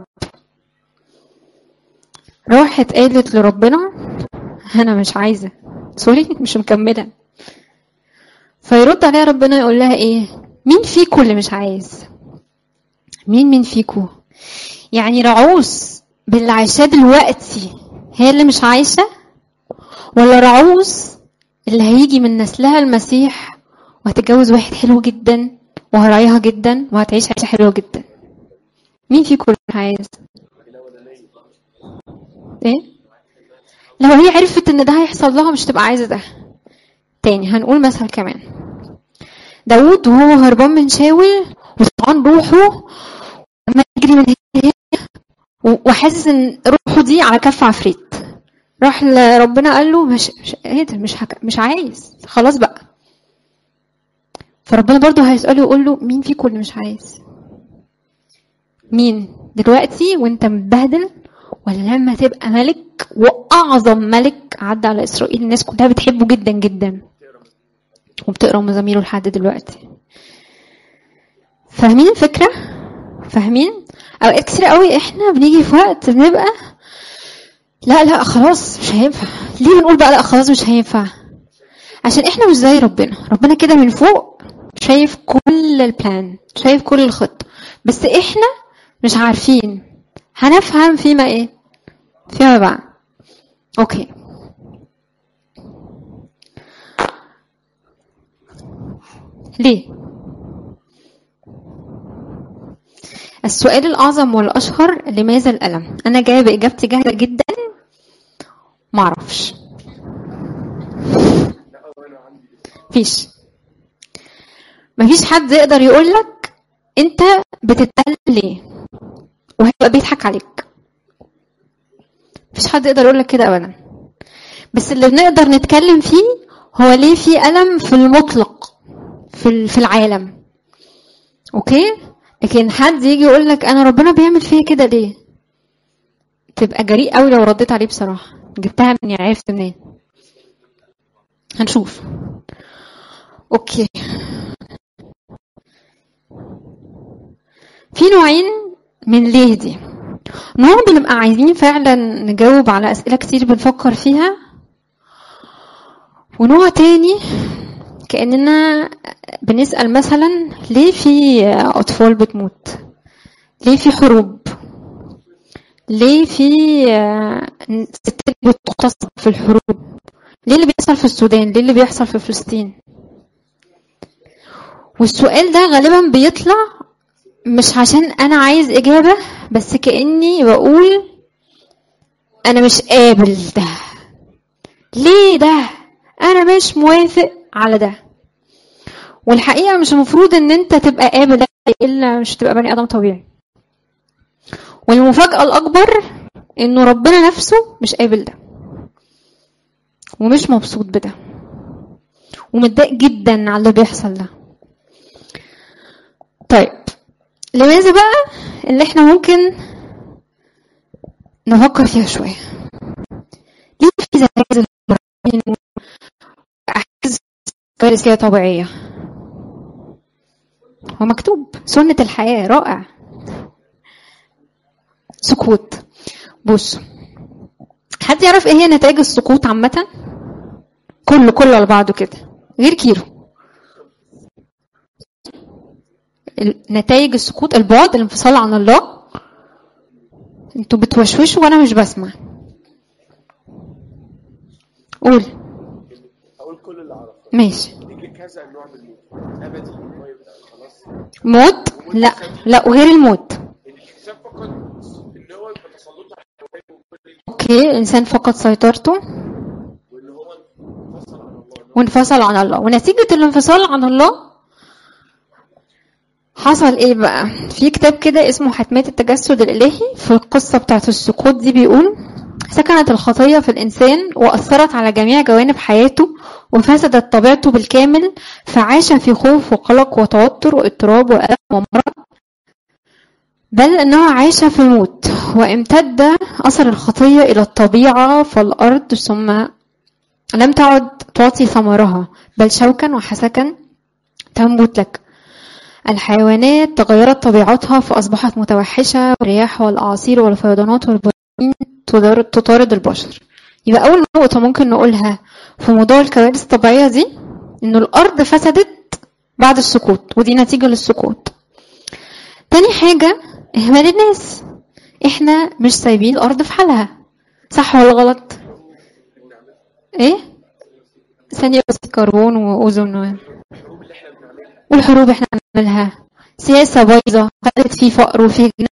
S1: راحت قالت لربنا انا مش عايزة سوري مش مكملة فيرد عليها ربنا يقول لها ايه مين فيكو اللي مش عايز مين مين فيكو يعني رعوس باللي عايشاه دلوقتي هي اللي مش عايشة ولا رعوس اللي هيجي من نسلها المسيح وهتتجوز واحد حلو جدا وهراعيها جدا وهتعيش عيشة حلوة جدا مين فيكم اللي عايز ايه لو هي عرفت ان ده هيحصل لها مش تبقى عايزة ده تاني هنقول مثل كمان داود وهو هربان من شاول وطبعا روحه لما يجري من هنا لهنا و- وحاسس ان روحه دي على كف عفريت راح لربنا قال له مش مش قادر مش حك... مش عايز خلاص بقى فربنا برضه هيسأله يقول له مين فيكم اللي مش عايز مين دلوقتي وانت متبهدل ولا لما تبقى ملك واعظم ملك عدى على اسرائيل الناس كلها بتحبه جدا جدا وبتقرا مزاميره لحد دلوقتي فاهمين الفكره فاهمين اوقات كتير قوي احنا بنيجي في وقت بنبقى لا لا خلاص مش هينفع ليه بنقول بقى لا خلاص مش هينفع عشان احنا مش زي ربنا ربنا كده من فوق شايف كل البلان شايف كل الخطة بس احنا مش عارفين هنفهم فيما ايه فيما بعد اوكي ليه السؤال الأعظم والأشهر لماذا الألم؟ أنا جاية بإجابتي جاهزة جدا معرفش مفيش مفيش حد يقدر يقولك أنت بتتألم ليه وهيبقى بيضحك عليك مفيش حد يقدر يقولك كده أبدا بس اللي بنقدر نتكلم فيه هو ليه في ألم في المطلق في ال- في العالم اوكي لكن حد يجي يقول لك انا ربنا بيعمل فيا كده ليه تبقى جريء قوي لو رديت عليه بصراحه جبتها منين عرفت منين هنشوف اوكي في نوعين من ليه دي نوع بنبقى عايزين فعلا نجاوب على اسئله كتير بنفكر فيها ونوع تاني كأننا بنسأل مثلا ليه في أطفال بتموت ليه في حروب ليه في آه، ستات بتغتصب في الحروب ليه اللي بيحصل في السودان ليه اللي بيحصل في فلسطين والسؤال ده غالبا بيطلع مش عشان انا عايز اجابة بس كأني بقول انا مش قابل ده ليه ده انا مش موافق على ده والحقيقة مش المفروض ان انت تبقى قابل ده الا مش تبقى بني ادم طبيعي والمفاجأة الاكبر انه ربنا نفسه مش قابل ده ومش مبسوط بده ومتضايق جدا على اللي بيحصل ده طيب لماذا بقى اللي احنا ممكن نفكر فيها شوية ليه في زلازل وبراكين وأحداث كارثية طبيعية هو مكتوب سنة الحياة رائع سقوط بص حد يعرف ايه هي نتائج السقوط عامة كله كله على بعضه كده غير كيلو ال- نتائج السقوط البعد الانفصال عن الله انتوا بتوشوشوا وانا مش بسمع قول
S2: اقول كل اللي اعرفه
S1: ماشي
S2: يجي كذا نوع من الموت ابدي ان هو يبقى خلاص
S1: موت لا لا وغير الموت
S2: الانسان فقط ان هو يبقى تسلطه على الحيوان وكل
S1: اوكي الانسان فقد سيطرته
S2: وان هو انفصل عن الله
S1: وانفصل عن الله ونتيجة الانفصال عن الله حصل ايه بقى في كتاب كده اسمه حتمية التجسد الالهي في القصة بتاعت السقوط دي بيقول سكنت الخطية في الإنسان وأثرت على جميع جوانب حياته وفسدت طبيعته بالكامل فعاش في خوف وقلق وتوتر واضطراب وألم ومرض بل أنه عاش في موت وامتد أثر الخطية إلى الطبيعة فالأرض ثم لم تعد تعطي ثمرها بل شوكا وحسكا تنبت لك الحيوانات تغيرت طبيعتها فأصبحت متوحشة والرياح والأعاصير والفيضانات والبراكين تدار- تطارد البشر يبقى أول نقطة ممكن نقولها في موضوع الكوارث الطبيعية دي إنه الأرض فسدت بعد السقوط ودي نتيجة للسقوط تاني حاجة إهمال الناس إحنا مش سايبين الأرض في حالها صح ولا غلط؟ إيه؟ ثانية بس كربون وأوزون و... والحروب احنا بنعملها سياسة بايظة خلت فيه فقر وفيه جنان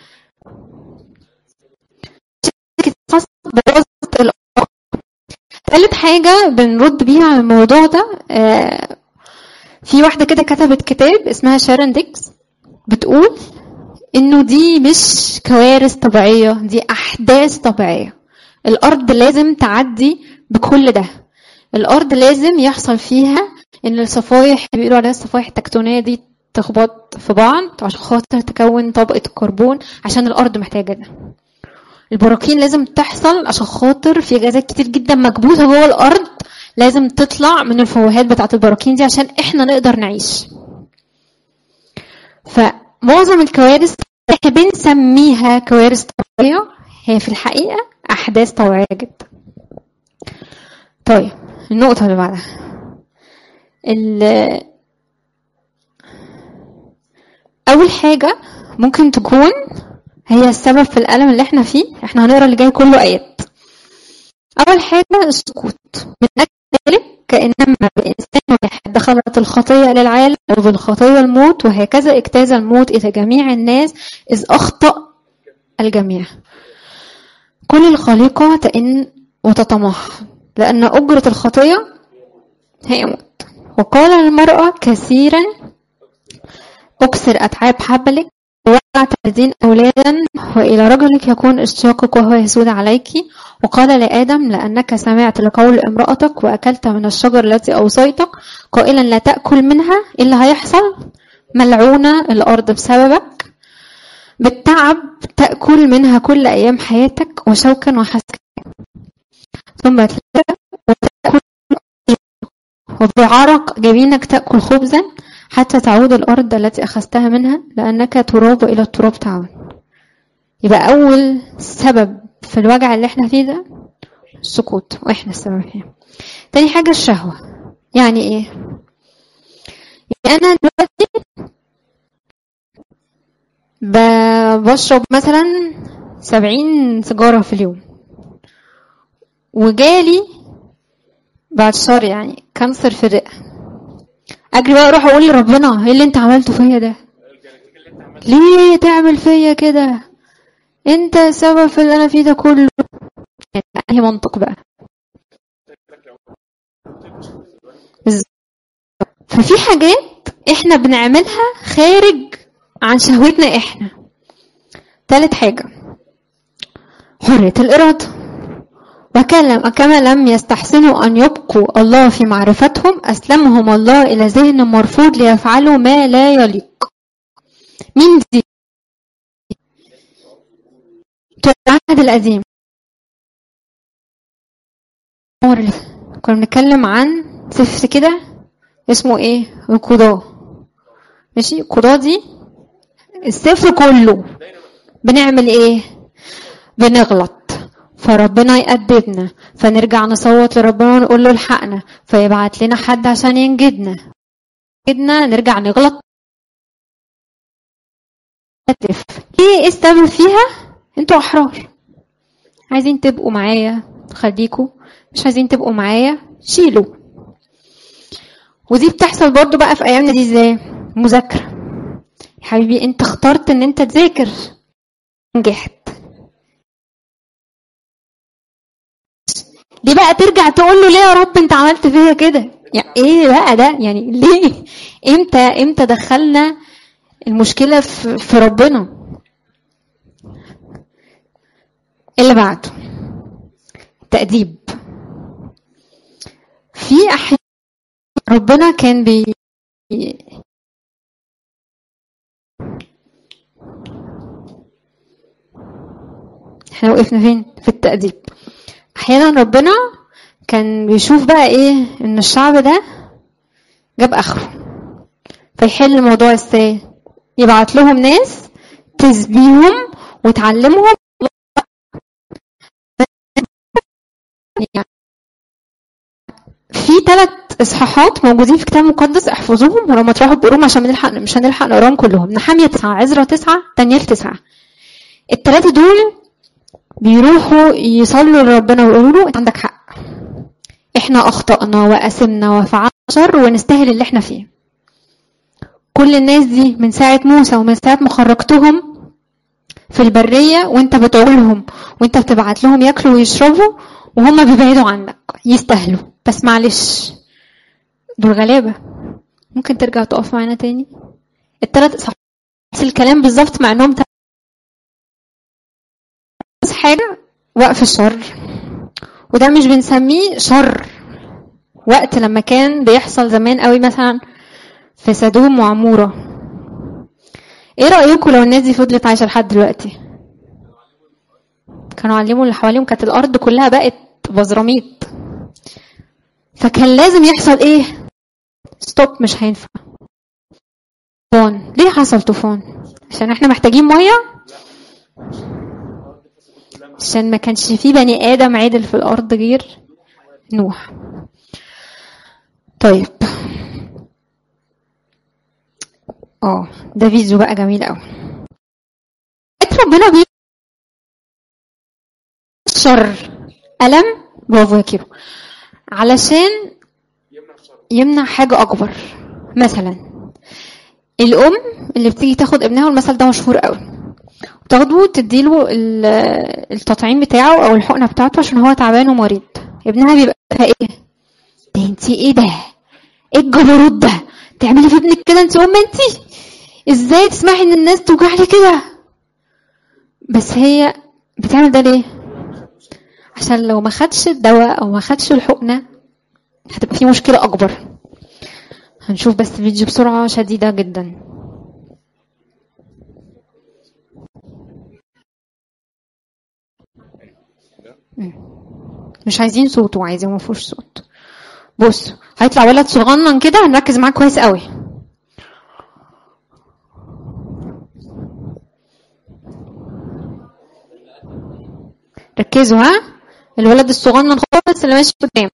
S1: خاصة بدراسة الأرض. تالت حاجة بنرد بيها على الموضوع ده آه، في واحدة كده كتبت كتاب اسمها شارون ديكس بتقول انه دي مش كوارث طبيعية دي احداث طبيعية الارض لازم تعدي بكل ده الارض لازم يحصل فيها ان الصفائح اللي بيقولوا عليها الصفائح التكتونية دي تخبط في بعض عشان خاطر تكون طبقة الكربون عشان الارض محتاجة ده البراكين لازم تحصل عشان خاطر في غازات كتير جدا مكبوتة جوه الارض لازم تطلع من الفوهات بتاعة البراكين دي عشان احنا نقدر نعيش فمعظم الكوارث احنا بنسميها كوارث طبيعية هي في الحقيقة أحداث طبيعية جدا طيب النقطة اللي بعدها ال- أول حاجة ممكن تكون هي السبب في الألم اللي احنا فيه احنا هنقرا اللي جاي كله آيات أول حاجة السكوت من أجل ذلك كأنما بإنسان واحد دخلت الخطية إلى العالم وبالخطية الموت وهكذا اجتاز الموت إلى جميع الناس إذ أخطأ الجميع كل الخليقة تئن وتتمحض لأن أجرة الخطية هي موت وقال للمرأة كثيرا أكسر أتعاب حبلك ووقع تلدين أولادا وإلى رجلك يكون اشتياقك وهو يسود عليك وقال لآدم لأنك سمعت لقول امرأتك وأكلت من الشجر التي أوصيتك قائلا لا تأكل منها إيه اللي هيحصل ملعونة الأرض بسببك بالتعب تأكل منها كل أيام حياتك وشوكا وحسكا ثم تلقى وتأكل وبعرق جبينك تأكل خبزا حتى تعود الأرض التي أخذتها منها لأنك تراب وإلى التراب تعود يبقى أول سبب في الوجع اللي احنا فيه ده السكوت واحنا السبب فيه تاني حاجة الشهوة يعني ايه يعني أنا دلوقتي ب- بشرب مثلا سبعين سيجارة في اليوم وجالي بعد شهر يعني كانسر في الرئة اجري بقى اروح اقول لربنا ايه اللي انت عملته فيا ده ليه تعمل فيا كده انت سبب في اللي انا فيه ده كله يعني هي منطق بقى بالظبط. ففي حاجات احنا بنعملها خارج عن شهوتنا احنا تالت حاجة حرية الإرادة وكلم كما لم يستحسنوا أن يبقوا الله في معرفتهم أسلمهم الله إلى ذهن مرفوض ليفعلوا ما لا يليق مين دي؟ بتوع العهد القديم الأمر اللي فات. كنا بنتكلم عن سفر كده اسمه ايه القضاء ماشي القضاء دي السفر كله بنعمل ايه بنغلط فربنا يأدبنا فنرجع نصوت لربنا ونقول له الحقنا فيبعت لنا حد عشان ينجدنا ينجدنا نرجع نغلط ايه السبب فيها انتوا احرار عايزين تبقوا معايا خليكوا مش عايزين تبقوا معايا شيلوا ودي بتحصل برضو بقى في ايامنا دي ازاي مذاكره يا حبيبي انت اخترت ان انت تذاكر نجحت دي بقى ترجع تقول له ليه يا رب انت عملت فيا كده يعني ايه بقى ده يعني ليه امتى امتى دخلنا المشكله في, في ربنا اللي بعده تأديب في أحيان ربنا كان بي احنا وقفنا فين في التأديب احيانا ربنا كان بيشوف بقى ايه ان الشعب ده جاب اخره فيحل الموضوع ازاي يبعت لهم ناس تسبيهم وتعلمهم يعني في ثلاث اصحاحات موجودين في كتاب مقدس احفظوهم ولما تروحوا تقروهم عشان بنلحق مش هنلحق نقراهم كلهم نحامية تسعة عزرا تسعة دانيال تسعة الثلاثة دول بيروحوا يصلوا لربنا ويقولوا له انت عندك حق احنا اخطأنا وأثمنا وفعلنا شر ونستاهل اللي احنا فيه كل الناس دي من ساعة موسى ومن ساعة ما خرجتهم في البرية وانت بتقولهم وانت بتبعت لهم ياكلوا ويشربوا وهم بيبعدوا عنك يستاهلوا بس معلش دول غلابة ممكن ترجع تقف معانا تاني التلات اصحاب نفس الكلام بالظبط مع انهم تلات حاجة وقف الشر وده مش بنسميه شر وقت لما كان بيحصل زمان قوي مثلا في سدوم وعمورة ايه رأيكم لو الناس دي فضلت عايشة لحد دلوقتي كانوا علموا اللي حواليهم كانت الأرض كلها بقت بزراميط فكان لازم يحصل ايه ستوب مش هينفع طوفان ليه حصل طوفان عشان احنا محتاجين ميه عشان ما كانش في بني ادم عدل في الارض غير نوح طيب اه ده فيديو بقى جميل قوي ربنا بي شر ألم برافو يا كيرو علشان يمنع حاجة أكبر مثلا الأم اللي بتيجي تاخد ابنها والمثل ده مشهور قوي تاخده تديله ال- التطعيم بتاعه أو الحقنة بتاعته عشان هو تعبان ومريض ابنها بيبقى فيها ايه ده انتي ايه ده ايه الجبروت ده تعملي في ابنك كده انت ام انتي ازاي تسمحي ان الناس توجع لي كده بس هي بتعمل ده ليه عشان لو ما خدش الدواء او ما خدش الحقنه هتبقى في مشكله اكبر هنشوف بس فيديو بسرعه شديده جدا مم. مش عايزين صوت وعايزين ما فيهوش صوت بص هيطلع ولد صغنن كده هنركز معاه كويس قوي ركزوا ها الولد الصغنن خالص اللي ماشي قدام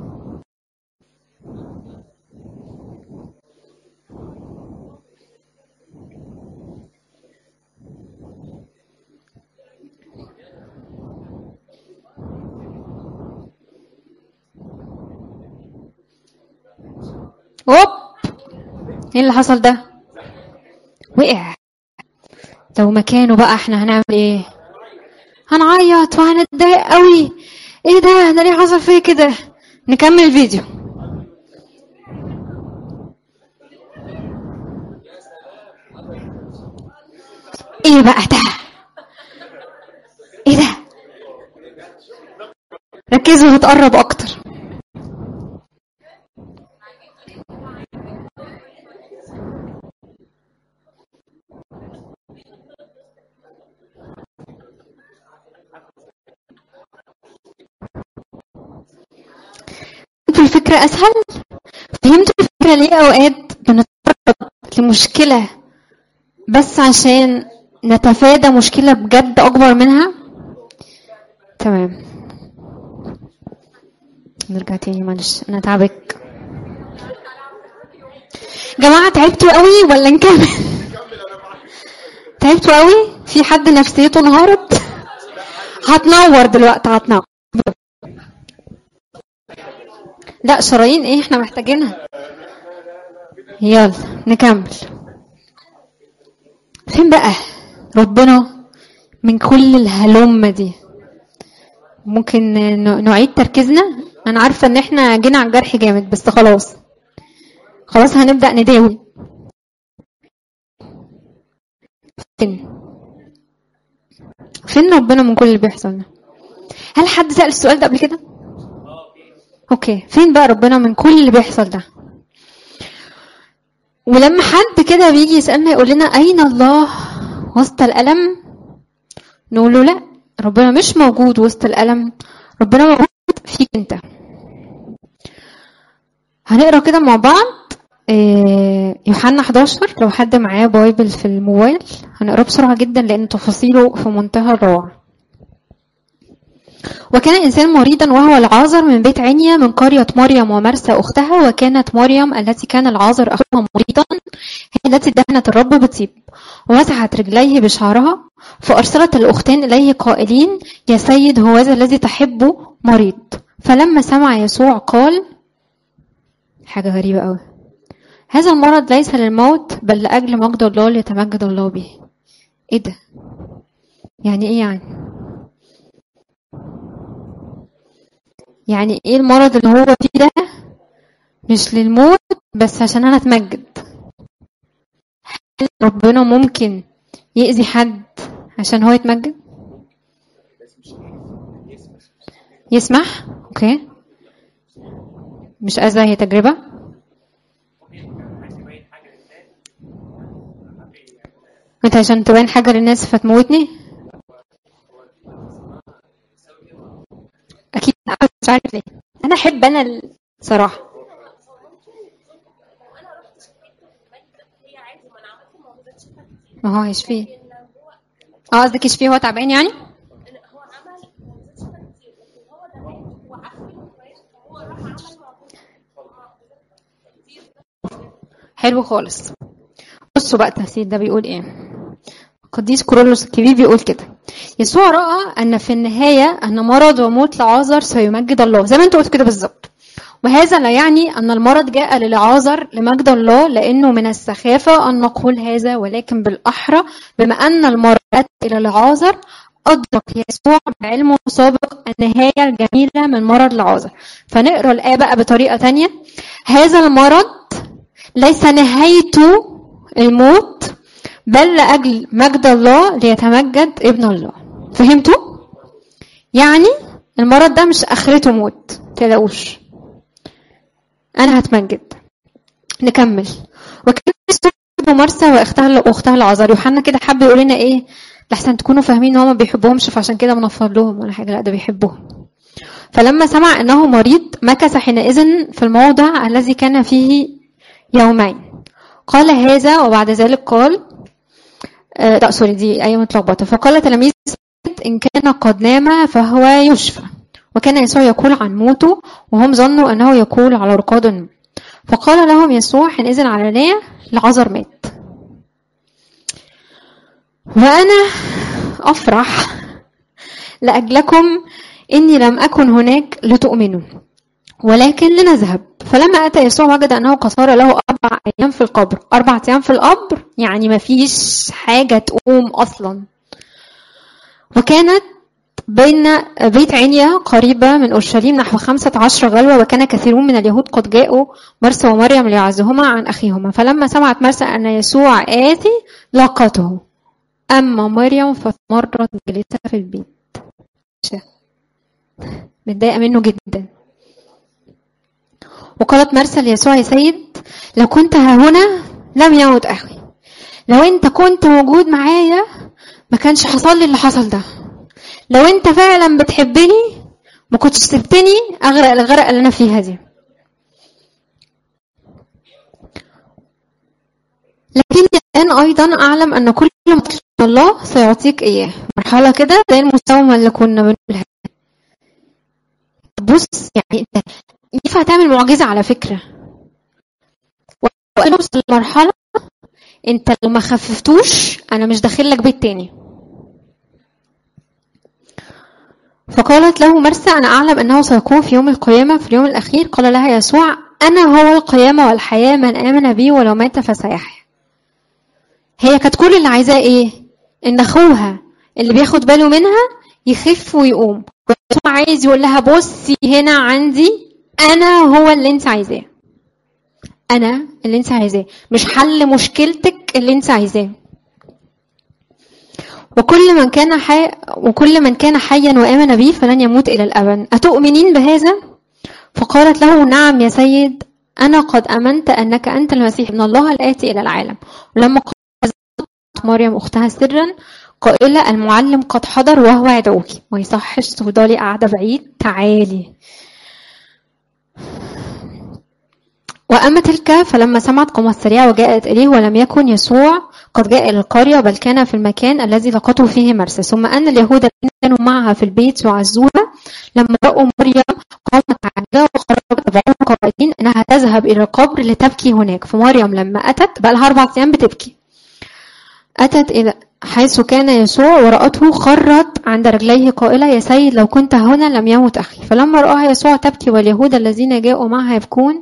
S1: اوب ايه اللي حصل ده وقع لو مكانه بقى احنا هنعمل ايه هنعيط وهنتضايق قوي ايه ده ده ليه حصل فيا كده نكمل الفيديو ايه بقى ده ايه ده ركزوا هتقرب اكتر فهمتوا الفكرة أسهل؟ فهمتوا الفكرة ليه أوقات بنتعرض لمشكلة بس عشان نتفادى مشكلة بجد أكبر منها؟ تمام نرجع تاني معلش أنا تعبك جماعة تعبتوا قوي ولا نكمل؟ تعبتوا قوي؟ في حد نفسيته انهارت؟ هتنور دلوقتي هتنور لا شرايين ايه احنا محتاجينها يلا نكمل فين بقى ربنا من كل الهلمة دي ممكن ن- نعيد تركيزنا انا عارفة ان احنا جينا على الجرح جامد بس خلاص خلاص هنبدأ نداوي فين فين ربنا من كل اللي بيحصل ده هل حد سأل السؤال ده قبل كده اوكي فين بقى ربنا من كل اللي بيحصل ده ولما حد كده بيجي يسألنا يقول لنا أين الله وسط الألم نقول له لا ربنا مش موجود وسط الألم ربنا موجود فيك أنت هنقرا كده مع بعض آه، يوحنا 11 لو حد معاه بايبل في الموبايل هنقراه بسرعة جدا لأن تفاصيله في منتهى الروعة وكان إنسان مريضا وهو العازر من بيت عنيا من قرية مريم ومرسى أختها وكانت مريم التي كان العازر أخوها مريضا هي التي دهنت الرب بطيب ومسحت رجليه بشعرها فأرسلت الأختان إليه قائلين يا سيد هو ذا الذي تحبه مريض فلما سمع يسوع قال حاجة غريبة أوي هذا المرض ليس للموت بل لأجل مجد الله ليتمجد الله به ايه ده يعني ايه يعني يعني ايه المرض اللي هو فيه ده مش للموت بس عشان انا اتمجد هل ربنا ممكن يأذي حد عشان هو يتمجد يسمح اوكي مش اذى هي تجربه انت عشان تبين حاجه للناس فتموتني اكيد لا، مش عارف ليه انا احب انا الصراحه ما هو هيشفيه اه قصدك يشفيه هو تعبان يعني حلو خالص بصوا بقى التفسير ده بيقول ايه قديس كورولوس الكبير بيقول كده يسوع راى ان في النهايه ان مرض وموت لعازر سيمجد الله زي ما انت قلت كده بالظبط وهذا لا يعني ان المرض جاء للعازر لمجد الله لانه من السخافه ان نقول هذا ولكن بالاحرى بما ان المرض اتى الى لعازر ادرك يسوع بعلمه السابق النهايه الجميله من مرض لعازر فنقرا الايه بقى بطريقه تانية هذا المرض ليس نهايته الموت بل لأجل مجد الله ليتمجد ابن الله فهمتوا؟ يعني المرض ده مش آخرته موت تلاقوش أنا هتمجد نكمل وكان يسوع مرسى واختها واختها العذر يوحنا كده حب يقول لنا ايه لحسن تكونوا فاهمين ان هو ما بيحبهمش فعشان كده منفض لهم ولا حاجه لا ده بيحبهم فلما سمع انه مريض مكث حينئذ في الموضع الذي كان فيه يومين قال هذا وبعد ذلك قال آه لا سوري دي آية متلخبطة فقال تلاميذ إن كان قد نام فهو يشفى وكان يسوع يقول عن موته وهم ظنوا أنه يقول على رقاد النوم فقال لهم يسوع حينئذ علانية لعذر مات وأنا أفرح لأجلكم إني لم أكن هناك لتؤمنوا ولكن لنذهب فلما أتى يسوع وجد أنه قد صار له أربع أيام في القبر أربع أيام في القبر يعني ما فيش حاجة تقوم أصلا وكانت بين بيت عنيا قريبة من أورشليم نحو خمسة عشر غلوة وكان كثيرون من اليهود قد جاءوا مرسى ومريم ليعزهما عن أخيهما فلما سمعت مرسى أن يسوع آتي لقته أما مريم فمرت جلسة في البيت متضايقة منه جدا وقالت مرسى ليسوع يا سيد لو كنت ها هنا لم يمت أخي لو أنت كنت موجود معايا ما كانش حصل لي اللي حصل ده لو أنت فعلا بتحبني ما كنتش سبتني أغرق الغرق اللي أنا فيها دي لكني الآن أيضا أعلم أن كل ما تطلب الله سيعطيك إياه مرحلة كده زي المساومة اللي كنا بنقولها بص يعني أنت ينفع تعمل معجزة على فكرة وأنا وصل لمرحلة أنت لو ما خففتوش أنا مش داخل لك بيت تاني فقالت له مرسى أنا أعلم أنه سيكون في يوم القيامة في اليوم الأخير قال لها يسوع أنا هو القيامة والحياة من آمن بي ولو مات فسيحيا هي كانت كل اللي عايزاه إيه؟ إن أخوها اللي بياخد باله منها يخف ويقوم ويسوع عايز يقول لها بصي هنا عندي انا هو اللي انت عايزاه انا اللي انت عايزاه مش حل مشكلتك اللي انت عايزاه وكل من كان حي... وكل من كان حيا وامن بي فلن يموت الى الابد اتؤمنين بهذا فقالت له نعم يا سيد انا قد امنت انك انت المسيح ابن الله الاتي الى العالم ولما قالت مريم اختها سرا قائلة المعلم قد حضر وهو يدعوك ما يصحش تفضلي قاعدة بعيد تعالي وأما تلك فلما سمعت قامت سريعة وجاءت إليه ولم يكن يسوع قد جاء إلى القرية بل كان في المكان الذي لقته فيه مرسى ثم أن اليهود الذين كانوا معها في البيت يعزوها لما رأوا مريم قامت عاجلة وخرجت تبعهم قائلين إنها تذهب إلى القبر لتبكي هناك فمريم لما أتت بقى لها أربع أيام بتبكي أتت إلى حيث كان يسوع ورأته خرت عند رجليه قائلة يا سيد لو كنت هنا لم يمت أخي فلما رآها يسوع تبكي واليهود الذين جاءوا معها يبكون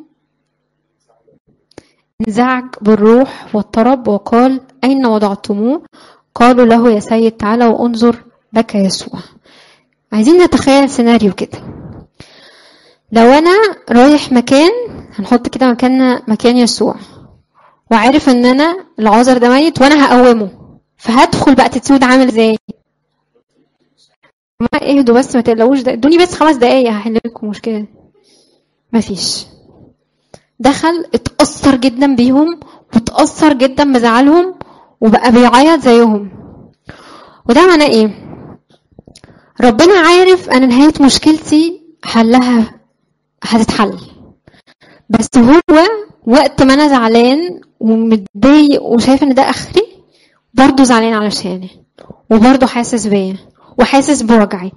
S1: انزعج بالروح واضطرب وقال أين وضعتموه قالوا له يا سيد تعالى وانظر بك يسوع عايزين نتخيل سيناريو كده لو أنا رايح مكان هنحط كده مكاننا مكان يسوع وعارف ان انا العذر ده ميت وانا هقومه فهدخل بقى تتسود عامل ازاي ما اهدوا بس ما تقلقوش ده ادوني بس خمس دقايق هحل لكم المشكله دي مفيش دخل اتأثر جدا بيهم واتأثر جدا بزعلهم وبقى بيعيط زيهم وده معناه ايه ربنا عارف انا نهاية مشكلتي حلها هتتحل بس هو وقت ما انا زعلان ومتضايق وشايف ان ده اخري برضه زعلان علشاني وبرضه حاسس بيا وحاسس بوجعي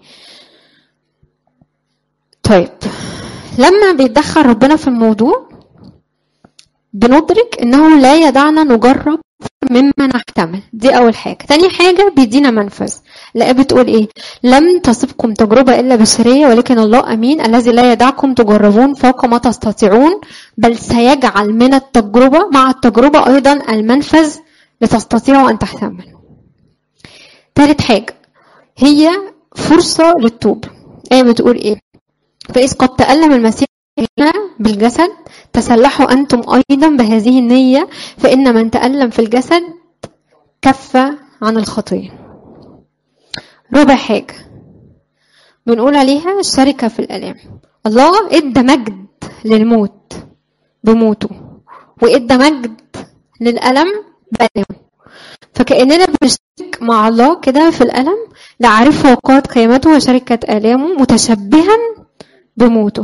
S1: طيب لما بيتدخل ربنا في الموضوع بندرك انه لا يدعنا نجرب مما نحتمل دي اول حاجه تاني حاجه بيدينا منفذ الآية بتقول ايه لم تصبكم تجربه الا بشريه ولكن الله امين الذي لا يدعكم تجربون فوق ما تستطيعون بل سيجعل من التجربه مع التجربه ايضا المنفذ لتستطيعوا ان تحتملوا تالت حاجه هي فرصه للتوبه الآية بتقول ايه فإذ قد تألم المسيح هنا بالجسد تسلحوا أنتم أيضا بهذه النية فإن من تألم في الجسد كف عن الخطية رابع حاجة بنقول عليها الشركة في الآلام الله ادى مجد للموت بموته وادى مجد للألم بألمه فكأننا بنشترك مع الله كده في الألم لعرف وقات قيامته وشركة آلامه متشبها بموته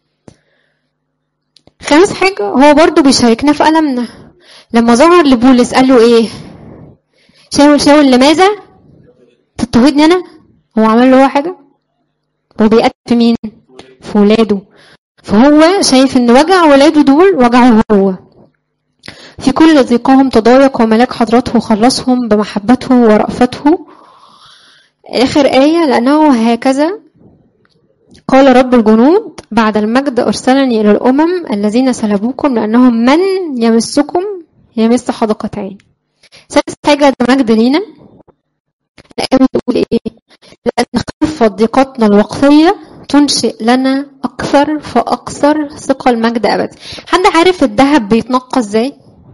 S1: خامس حاجة هو برضو بيشاركنا في ألمنا لما ظهر لبولس قال له ايه شاول شاول لماذا تضطهدني انا هو عمل له هو حاجة هو بيقتل في مين في ولاده فهو شايف ان وجع ولاده دول وجعه هو في كل ضيقهم تضايق وملاك حضرته خلصهم بمحبته ورأفته آخر آية لأنه هكذا قال رب الجنود بعد المجد أرسلني إلى الأمم الذين سلبوكم لأنهم من يمسكم يمس حدقة عين سادس حاجة ده مجد لينا الآية بتقول إيه لأن خلف ضيقتنا الوقتية تنشئ لنا أكثر فأكثر ثقة المجد أبدي حد عارف الذهب بيتنقى إزاي؟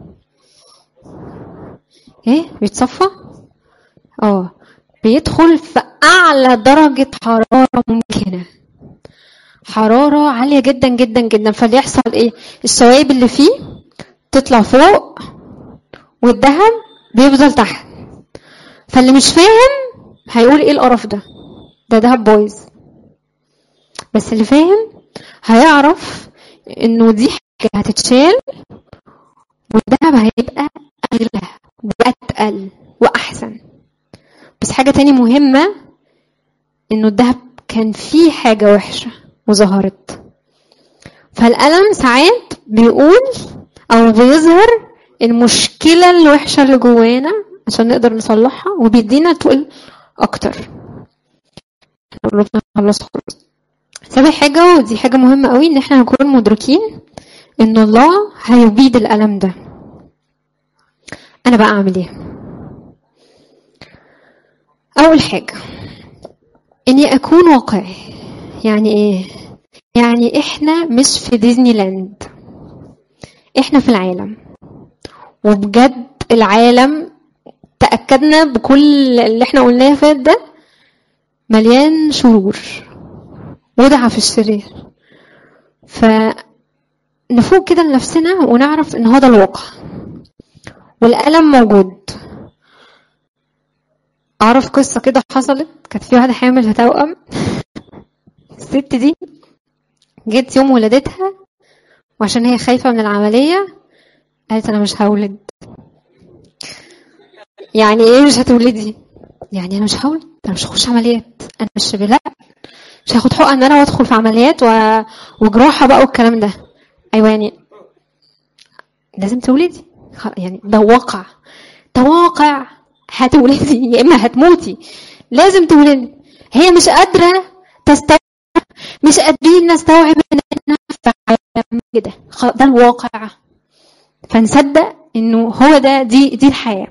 S1: إيه بيتصفى؟ اه بيدخل في أعلى درجة حرارة ممكنة حرارة عالية جدا جدا جدا فاللي يحصل ايه الشوايب اللي فيه تطلع فوق والذهب بيفضل تحت فاللي مش فاهم هيقول ايه القرف ده ده دهب بايظ بس اللي فاهم هيعرف انه دي حاجة هتتشال والذهب هيبقى اغلى واتقل واحسن بس حاجة تاني مهمة انه الذهب كان فيه حاجة وحشة وظهرت فالألم ساعات بيقول أو بيظهر المشكلة الوحشة اللي جوانا عشان نقدر نصلحها وبيدينا تقول أكتر ربنا خلص خلاص سابع حاجة ودي حاجة مهمة قوي إن احنا نكون مدركين إن الله هيبيد الألم ده أنا بقى أعمل إيه؟ أول حاجة إني أكون واقعي يعني إيه؟ يعني إحنا مش في ديزني لاند إحنا في العالم وبجد العالم تأكدنا بكل اللي إحنا قلناه فات ده مليان شرور وضع في الشرير فنفوق كده لنفسنا ونعرف إن هذا الواقع والألم موجود أعرف قصة كده حصلت كانت في واحدة حامل في توأم الست دي جيت يوم ولادتها وعشان هي خايفة من العملية قالت أنا مش هولد يعني إيه مش هتولدي؟ يعني أنا مش هولد أنا مش هخش عمليات أنا مش لا مش هاخد حقن إن أنا وأدخل في عمليات و... وجراحة بقى والكلام ده أيوة يعني لازم تولدي يعني ده واقع ده واقع هتولدي يا اما هتموتي لازم تولدي هي مش قادره تستوعب مش قادرين نستوعب ان احنا في عالم كده ده الواقع فنصدق انه هو ده دي دي الحياه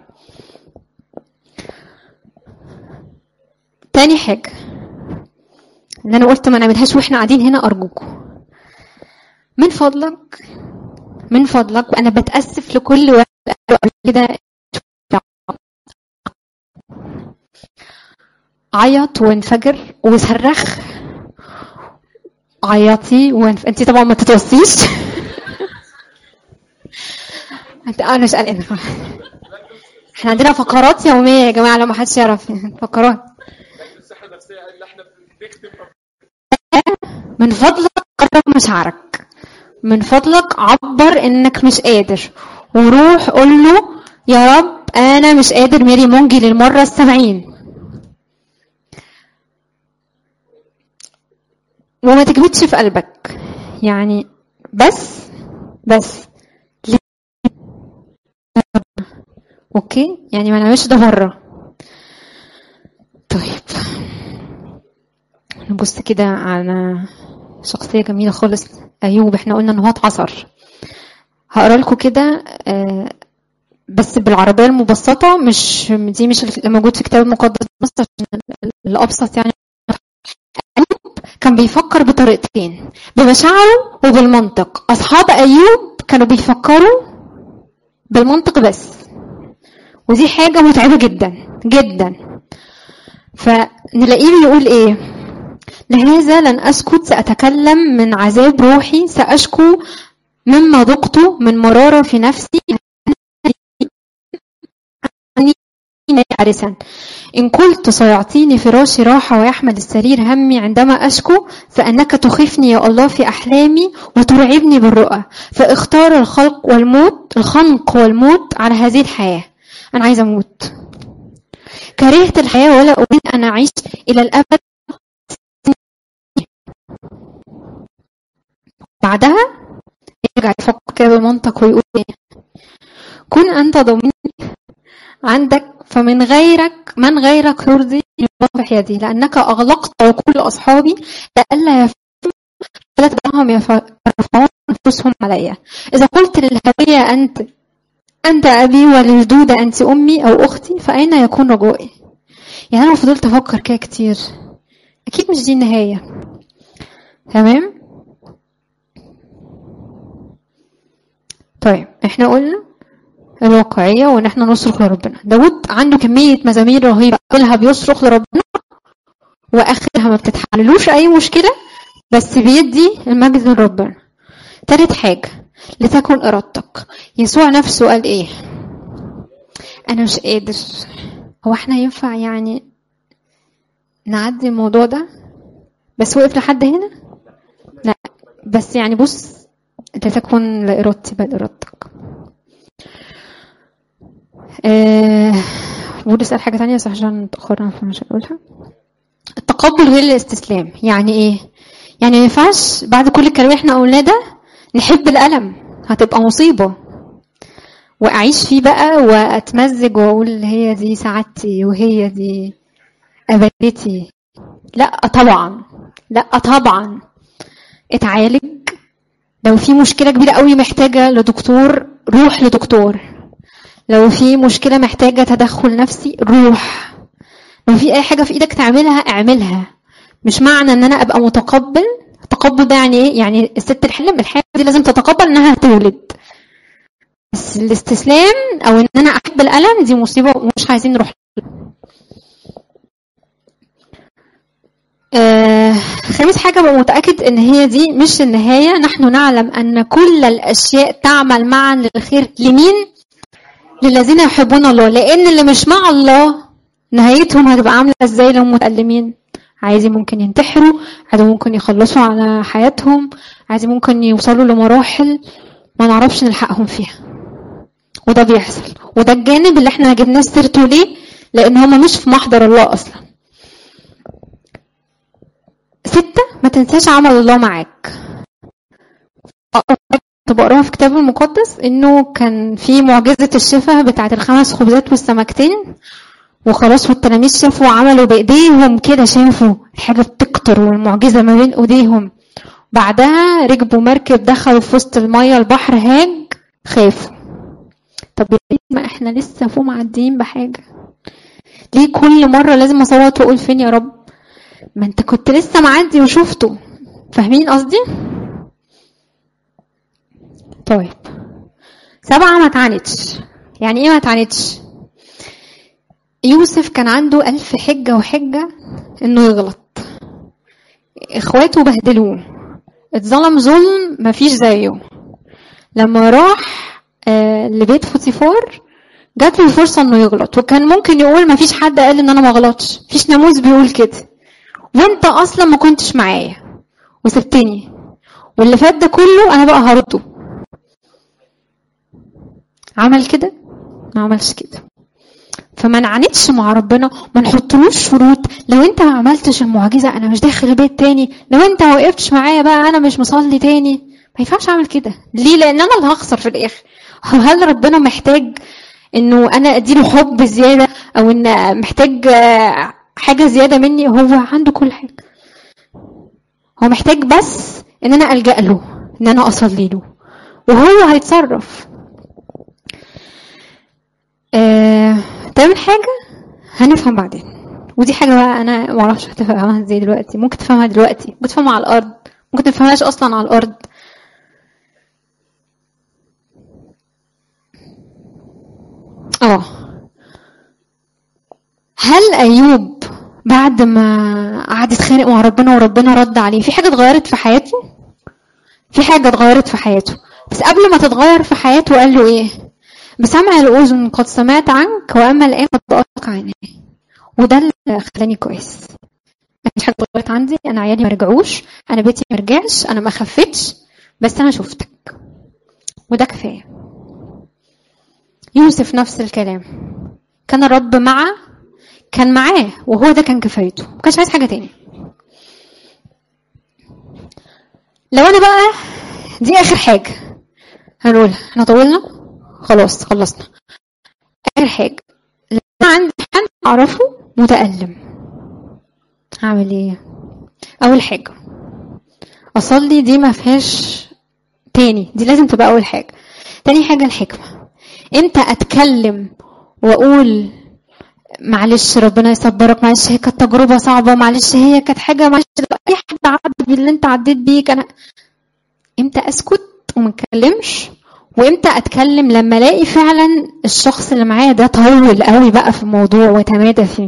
S1: تاني حاجه اللي انا قلت ما نعملهاش واحنا قاعدين هنا ارجوكم من فضلك من فضلك وانا بتاسف لكل واحد قبل كده عيط وانفجر وصرخ عيطي وانف... انت طبعا ما تتوصيش انت انا مش قلقانه احنا عندنا فقرات يوميه يا جماعه لو ما حدش يعرف فقرات
S2: لكن الصحه النفسيه اللي احنا بنكتب
S1: من فضلك قرب مشاعرك من فضلك عبر انك مش قادر وروح قول له يا رب انا مش قادر ميري مونجي للمره السبعين وما تكبتش في قلبك يعني بس بس ليه؟ اوكي يعني ما نعملش ده مره طيب نبص كده على شخصية جميلة خالص أيوب احنا قلنا إن هو اتعصر هقرا لكم كده آه، بس بالعربية المبسطة مش دي مش اللي موجود في الكتاب المقدس بس عشان الأبسط يعني أيوب كان بيفكر بطريقتين بمشاعره وبالمنطق أصحاب أيوب كانوا بيفكروا بالمنطق بس ودي حاجة متعبة جدا جدا فنلاقيه بيقول ايه لهذا لن أسكت سأتكلم من عذاب روحي سأشكو مما ذقته من مرارة في نفسي عرسا إن قلت سيعطيني فراشي راحة ويحمل السرير همي عندما أشكو فأنك تخيفني يا الله في أحلامي وترعبني بالرؤى فاختار الخلق والموت الخنق والموت على هذه الحياة أنا عايزة أموت كرهت الحياة ولا أريد أن أعيش إلى الأبد بعدها يرجع يفكر كده بالمنطق ويقول ايه كن أنت ضمير عندك فمن غيرك من غيرك يرضي يرفع يدي لأنك أغلقت عقول أصحابي لئلا يفهموا فلا تدعهم يرفعون أنفسهم علي إذا قلت للهوية أنت أنت أبي وللجدود أنت أمي أو أختي فأين يكون رجائي يعني أنا فضلت أفكر كده كتير أكيد مش دي النهاية تمام طيب احنا قلنا الواقعية وان احنا نصرخ لربنا داود عنده كمية مزامير رهيبة اولها بيصرخ لربنا واخرها ما بتتحللوش اي مشكلة بس بيدي المجد لربنا تالت حاجة لتكن ارادتك يسوع نفسه قال ايه انا مش قادر هو احنا ينفع يعني نعدي الموضوع ده بس وقف لحد هنا لا بس يعني بص لتكن لإرادتي بل إرادتك آه بولس قال حاجة تانية بس عشان تأخرنا فمش هنقولها التقبل غير الاستسلام يعني ايه يعني ما ينفعش بعد كل الكلام اللي احنا قلناه ده نحب الألم هتبقى مصيبة وأعيش فيه بقى وأتمزج وأقول هي دي سعادتي وهي دي أبدتي لا طبعا لا طبعا اتعالج لو في مشكلة كبيرة قوي محتاجة لدكتور روح لدكتور لو في مشكلة محتاجة تدخل نفسي روح لو في أي حاجة في إيدك تعملها اعملها مش معنى إن أنا أبقى متقبل التقبل ده يعني إيه؟ يعني الست الحلم الحاجة دي لازم تتقبل إنها تولد بس الاستسلام أو إن أنا أحب الألم دي مصيبة ومش عايزين نروح آه، خامس حاجة بقى متأكد إن هي دي مش النهاية نحن نعلم أن كل الأشياء تعمل معا للخير لمين؟ للذين يحبون الله لأن اللي مش مع الله نهايتهم هتبقى عاملة إزاي لو متألمين عادي ممكن ينتحروا عادي ممكن يخلصوا على حياتهم عادي ممكن يوصلوا لمراحل ما نعرفش نلحقهم فيها وده بيحصل وده الجانب اللي احنا جبناه سيرته ليه لان هما مش في محضر الله اصلا ستة ما تنساش عمل الله معاك أقرأ حاجة كنت بقراها في الكتاب المقدس انه كان في معجزة الشفاء بتاعت الخمس خبزات والسمكتين وخلاص والتلاميذ شافوا عملوا بايديهم كده شافوا الحاجة بتكتر والمعجزة ما بين ايديهم بعدها ركبوا مركب دخلوا في وسط المية البحر هاج خافوا طب ليه ما احنا لسه فوق معديين بحاجة ليه كل مرة لازم اصوت واقول فين يا رب ما انت كنت لسه معدي وشفته فاهمين قصدي طيب سبعة ما تعاندش يعني ايه ما تعاندش يوسف كان عنده ألف حجة وحجة انه يغلط اخواته بهدلوه اتظلم ظلم مفيش زيه لما راح آه، لبيت فوتيفار جات له فرصة انه يغلط وكان ممكن يقول مفيش حد قال ان انا ما غلطش مفيش ناموس بيقول كده وانت اصلا ما كنتش معايا وسبتني واللي فات ده كله انا بقى هرده عمل كده ما عملش كده فما نعاندش مع ربنا ما نحطلوش شروط لو انت ما عملتش المعجزه انا مش داخل بيت تاني لو انت ما وقفتش معايا بقى انا مش مصلي تاني ما ينفعش اعمل كده ليه لان انا اللي هخسر في الاخر هو هل ربنا محتاج انه انا اديله حب زياده او ان محتاج آه، حاجه زياده مني هو عنده كل حاجه هو محتاج بس ان انا الجا له ان انا اصلي له وهو هيتصرف آه، تامن حاجه هنفهم بعدين ودي حاجه بقى انا ما اعرفش هتفهمها ازاي دلوقتي ممكن تفهمها دلوقتي ممكن تفهمها على الارض ممكن تفهمهاش اصلا على الارض اه هل ايوب بعد ما قعد يتخانق مع ربنا وربنا رد عليه في حاجه اتغيرت في حياته في حاجه اتغيرت في حياته بس قبل ما تتغير في حياته قال له ايه بسمع الاذن قد سمعت عنك واما الان قد اطلق عيني وده اللي خلاني كويس مفيش حاجه اتغيرت عندي انا عيالي ما رجعوش انا بيتي ما رجعش انا ما خفتش بس انا شفتك وده كفايه يوسف نفس الكلام كان الرب معه كان معاه وهو ده كان كفايته ما كانش عايز حاجه تاني لو انا بقى دي اخر حاجه هنقولها احنا طولنا خلاص خلصنا اخر حاجه لو انا عندي حد اعرفه متالم هعمل ايه اول حاجه اصلي دي ما فيهاش تاني دي لازم تبقى اول حاجه تاني حاجه الحكمه امتى اتكلم واقول معلش ربنا يصبرك معلش هي كانت تجربة صعبة معلش هي كانت حاجة معلش لو أي حد عدى باللي أنت عديت بيه كان إمتى أسكت وما أتكلمش وإمتى أتكلم لما ألاقي فعلا الشخص اللي معايا ده طول قوي بقى في الموضوع وتمادى فيه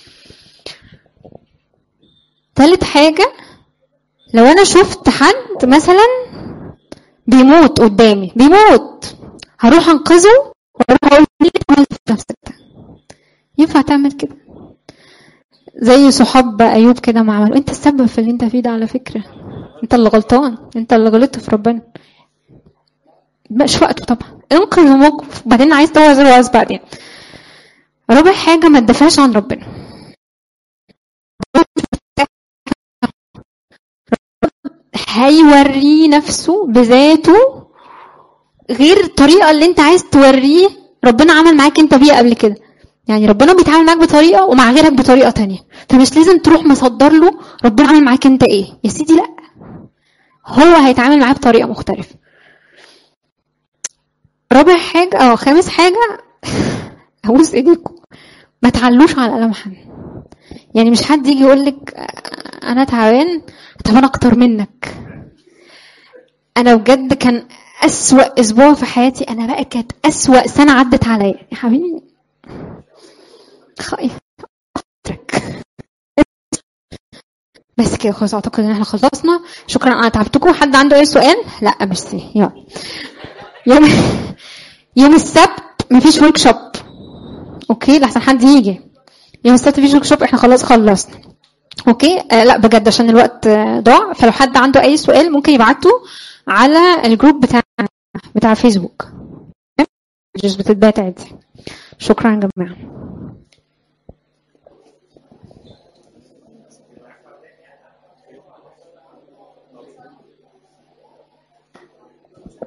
S1: تالت حاجة لو أنا شفت حد مثلا بيموت قدامي بيموت هروح أنقذه وأروح أقول ليه عملت في نفسك ده ينفع تعمل كده زي صحاب ايوب كده ما عملوا انت السبب في اللي انت فيه ده على فكره انت اللي غلطان انت اللي غلطت في ربنا مش وقته طبعا انقذ الموقف وبعدين عايز توعظ وعظ بعدين رابع حاجه ما تدافعش عن ربنا هيوريه نفسه بذاته غير الطريقه اللي انت عايز توريه ربنا عمل معاك انت بيها قبل كده يعني ربنا بيتعامل معاك بطريقه ومع غيرك بطريقه تانية فمش لازم تروح مصدر له ربنا عامل معاك انت ايه يا سيدي لا هو هيتعامل معاك بطريقه مختلفه رابع حاجه او خامس حاجه ابوس ايديكم ما تعلوش على قلم حد يعني مش حد يجي يقول لك انا تعبان طب انا اكتر منك انا بجد كان اسوأ اسبوع في حياتي انا بقى كانت اسوأ سنه عدت عليا يا حبيبي خايف بس كده خلاص اعتقد ان احنا خلصنا شكرا انا تعبتكم حد عنده اي سؤال لا ميرسي يلا يوم يوم السبت مفيش ورك شوب اوكي لحسن حد يجي يوم السبت مفيش ورك شوب احنا خلاص خلصنا اوكي آه لا بجد عشان الوقت آه، ضاع فلو حد عنده اي سؤال ممكن يبعته على الجروب بتاع بتاع فيسبوك بتتبعت عادي شكرا يا جماعه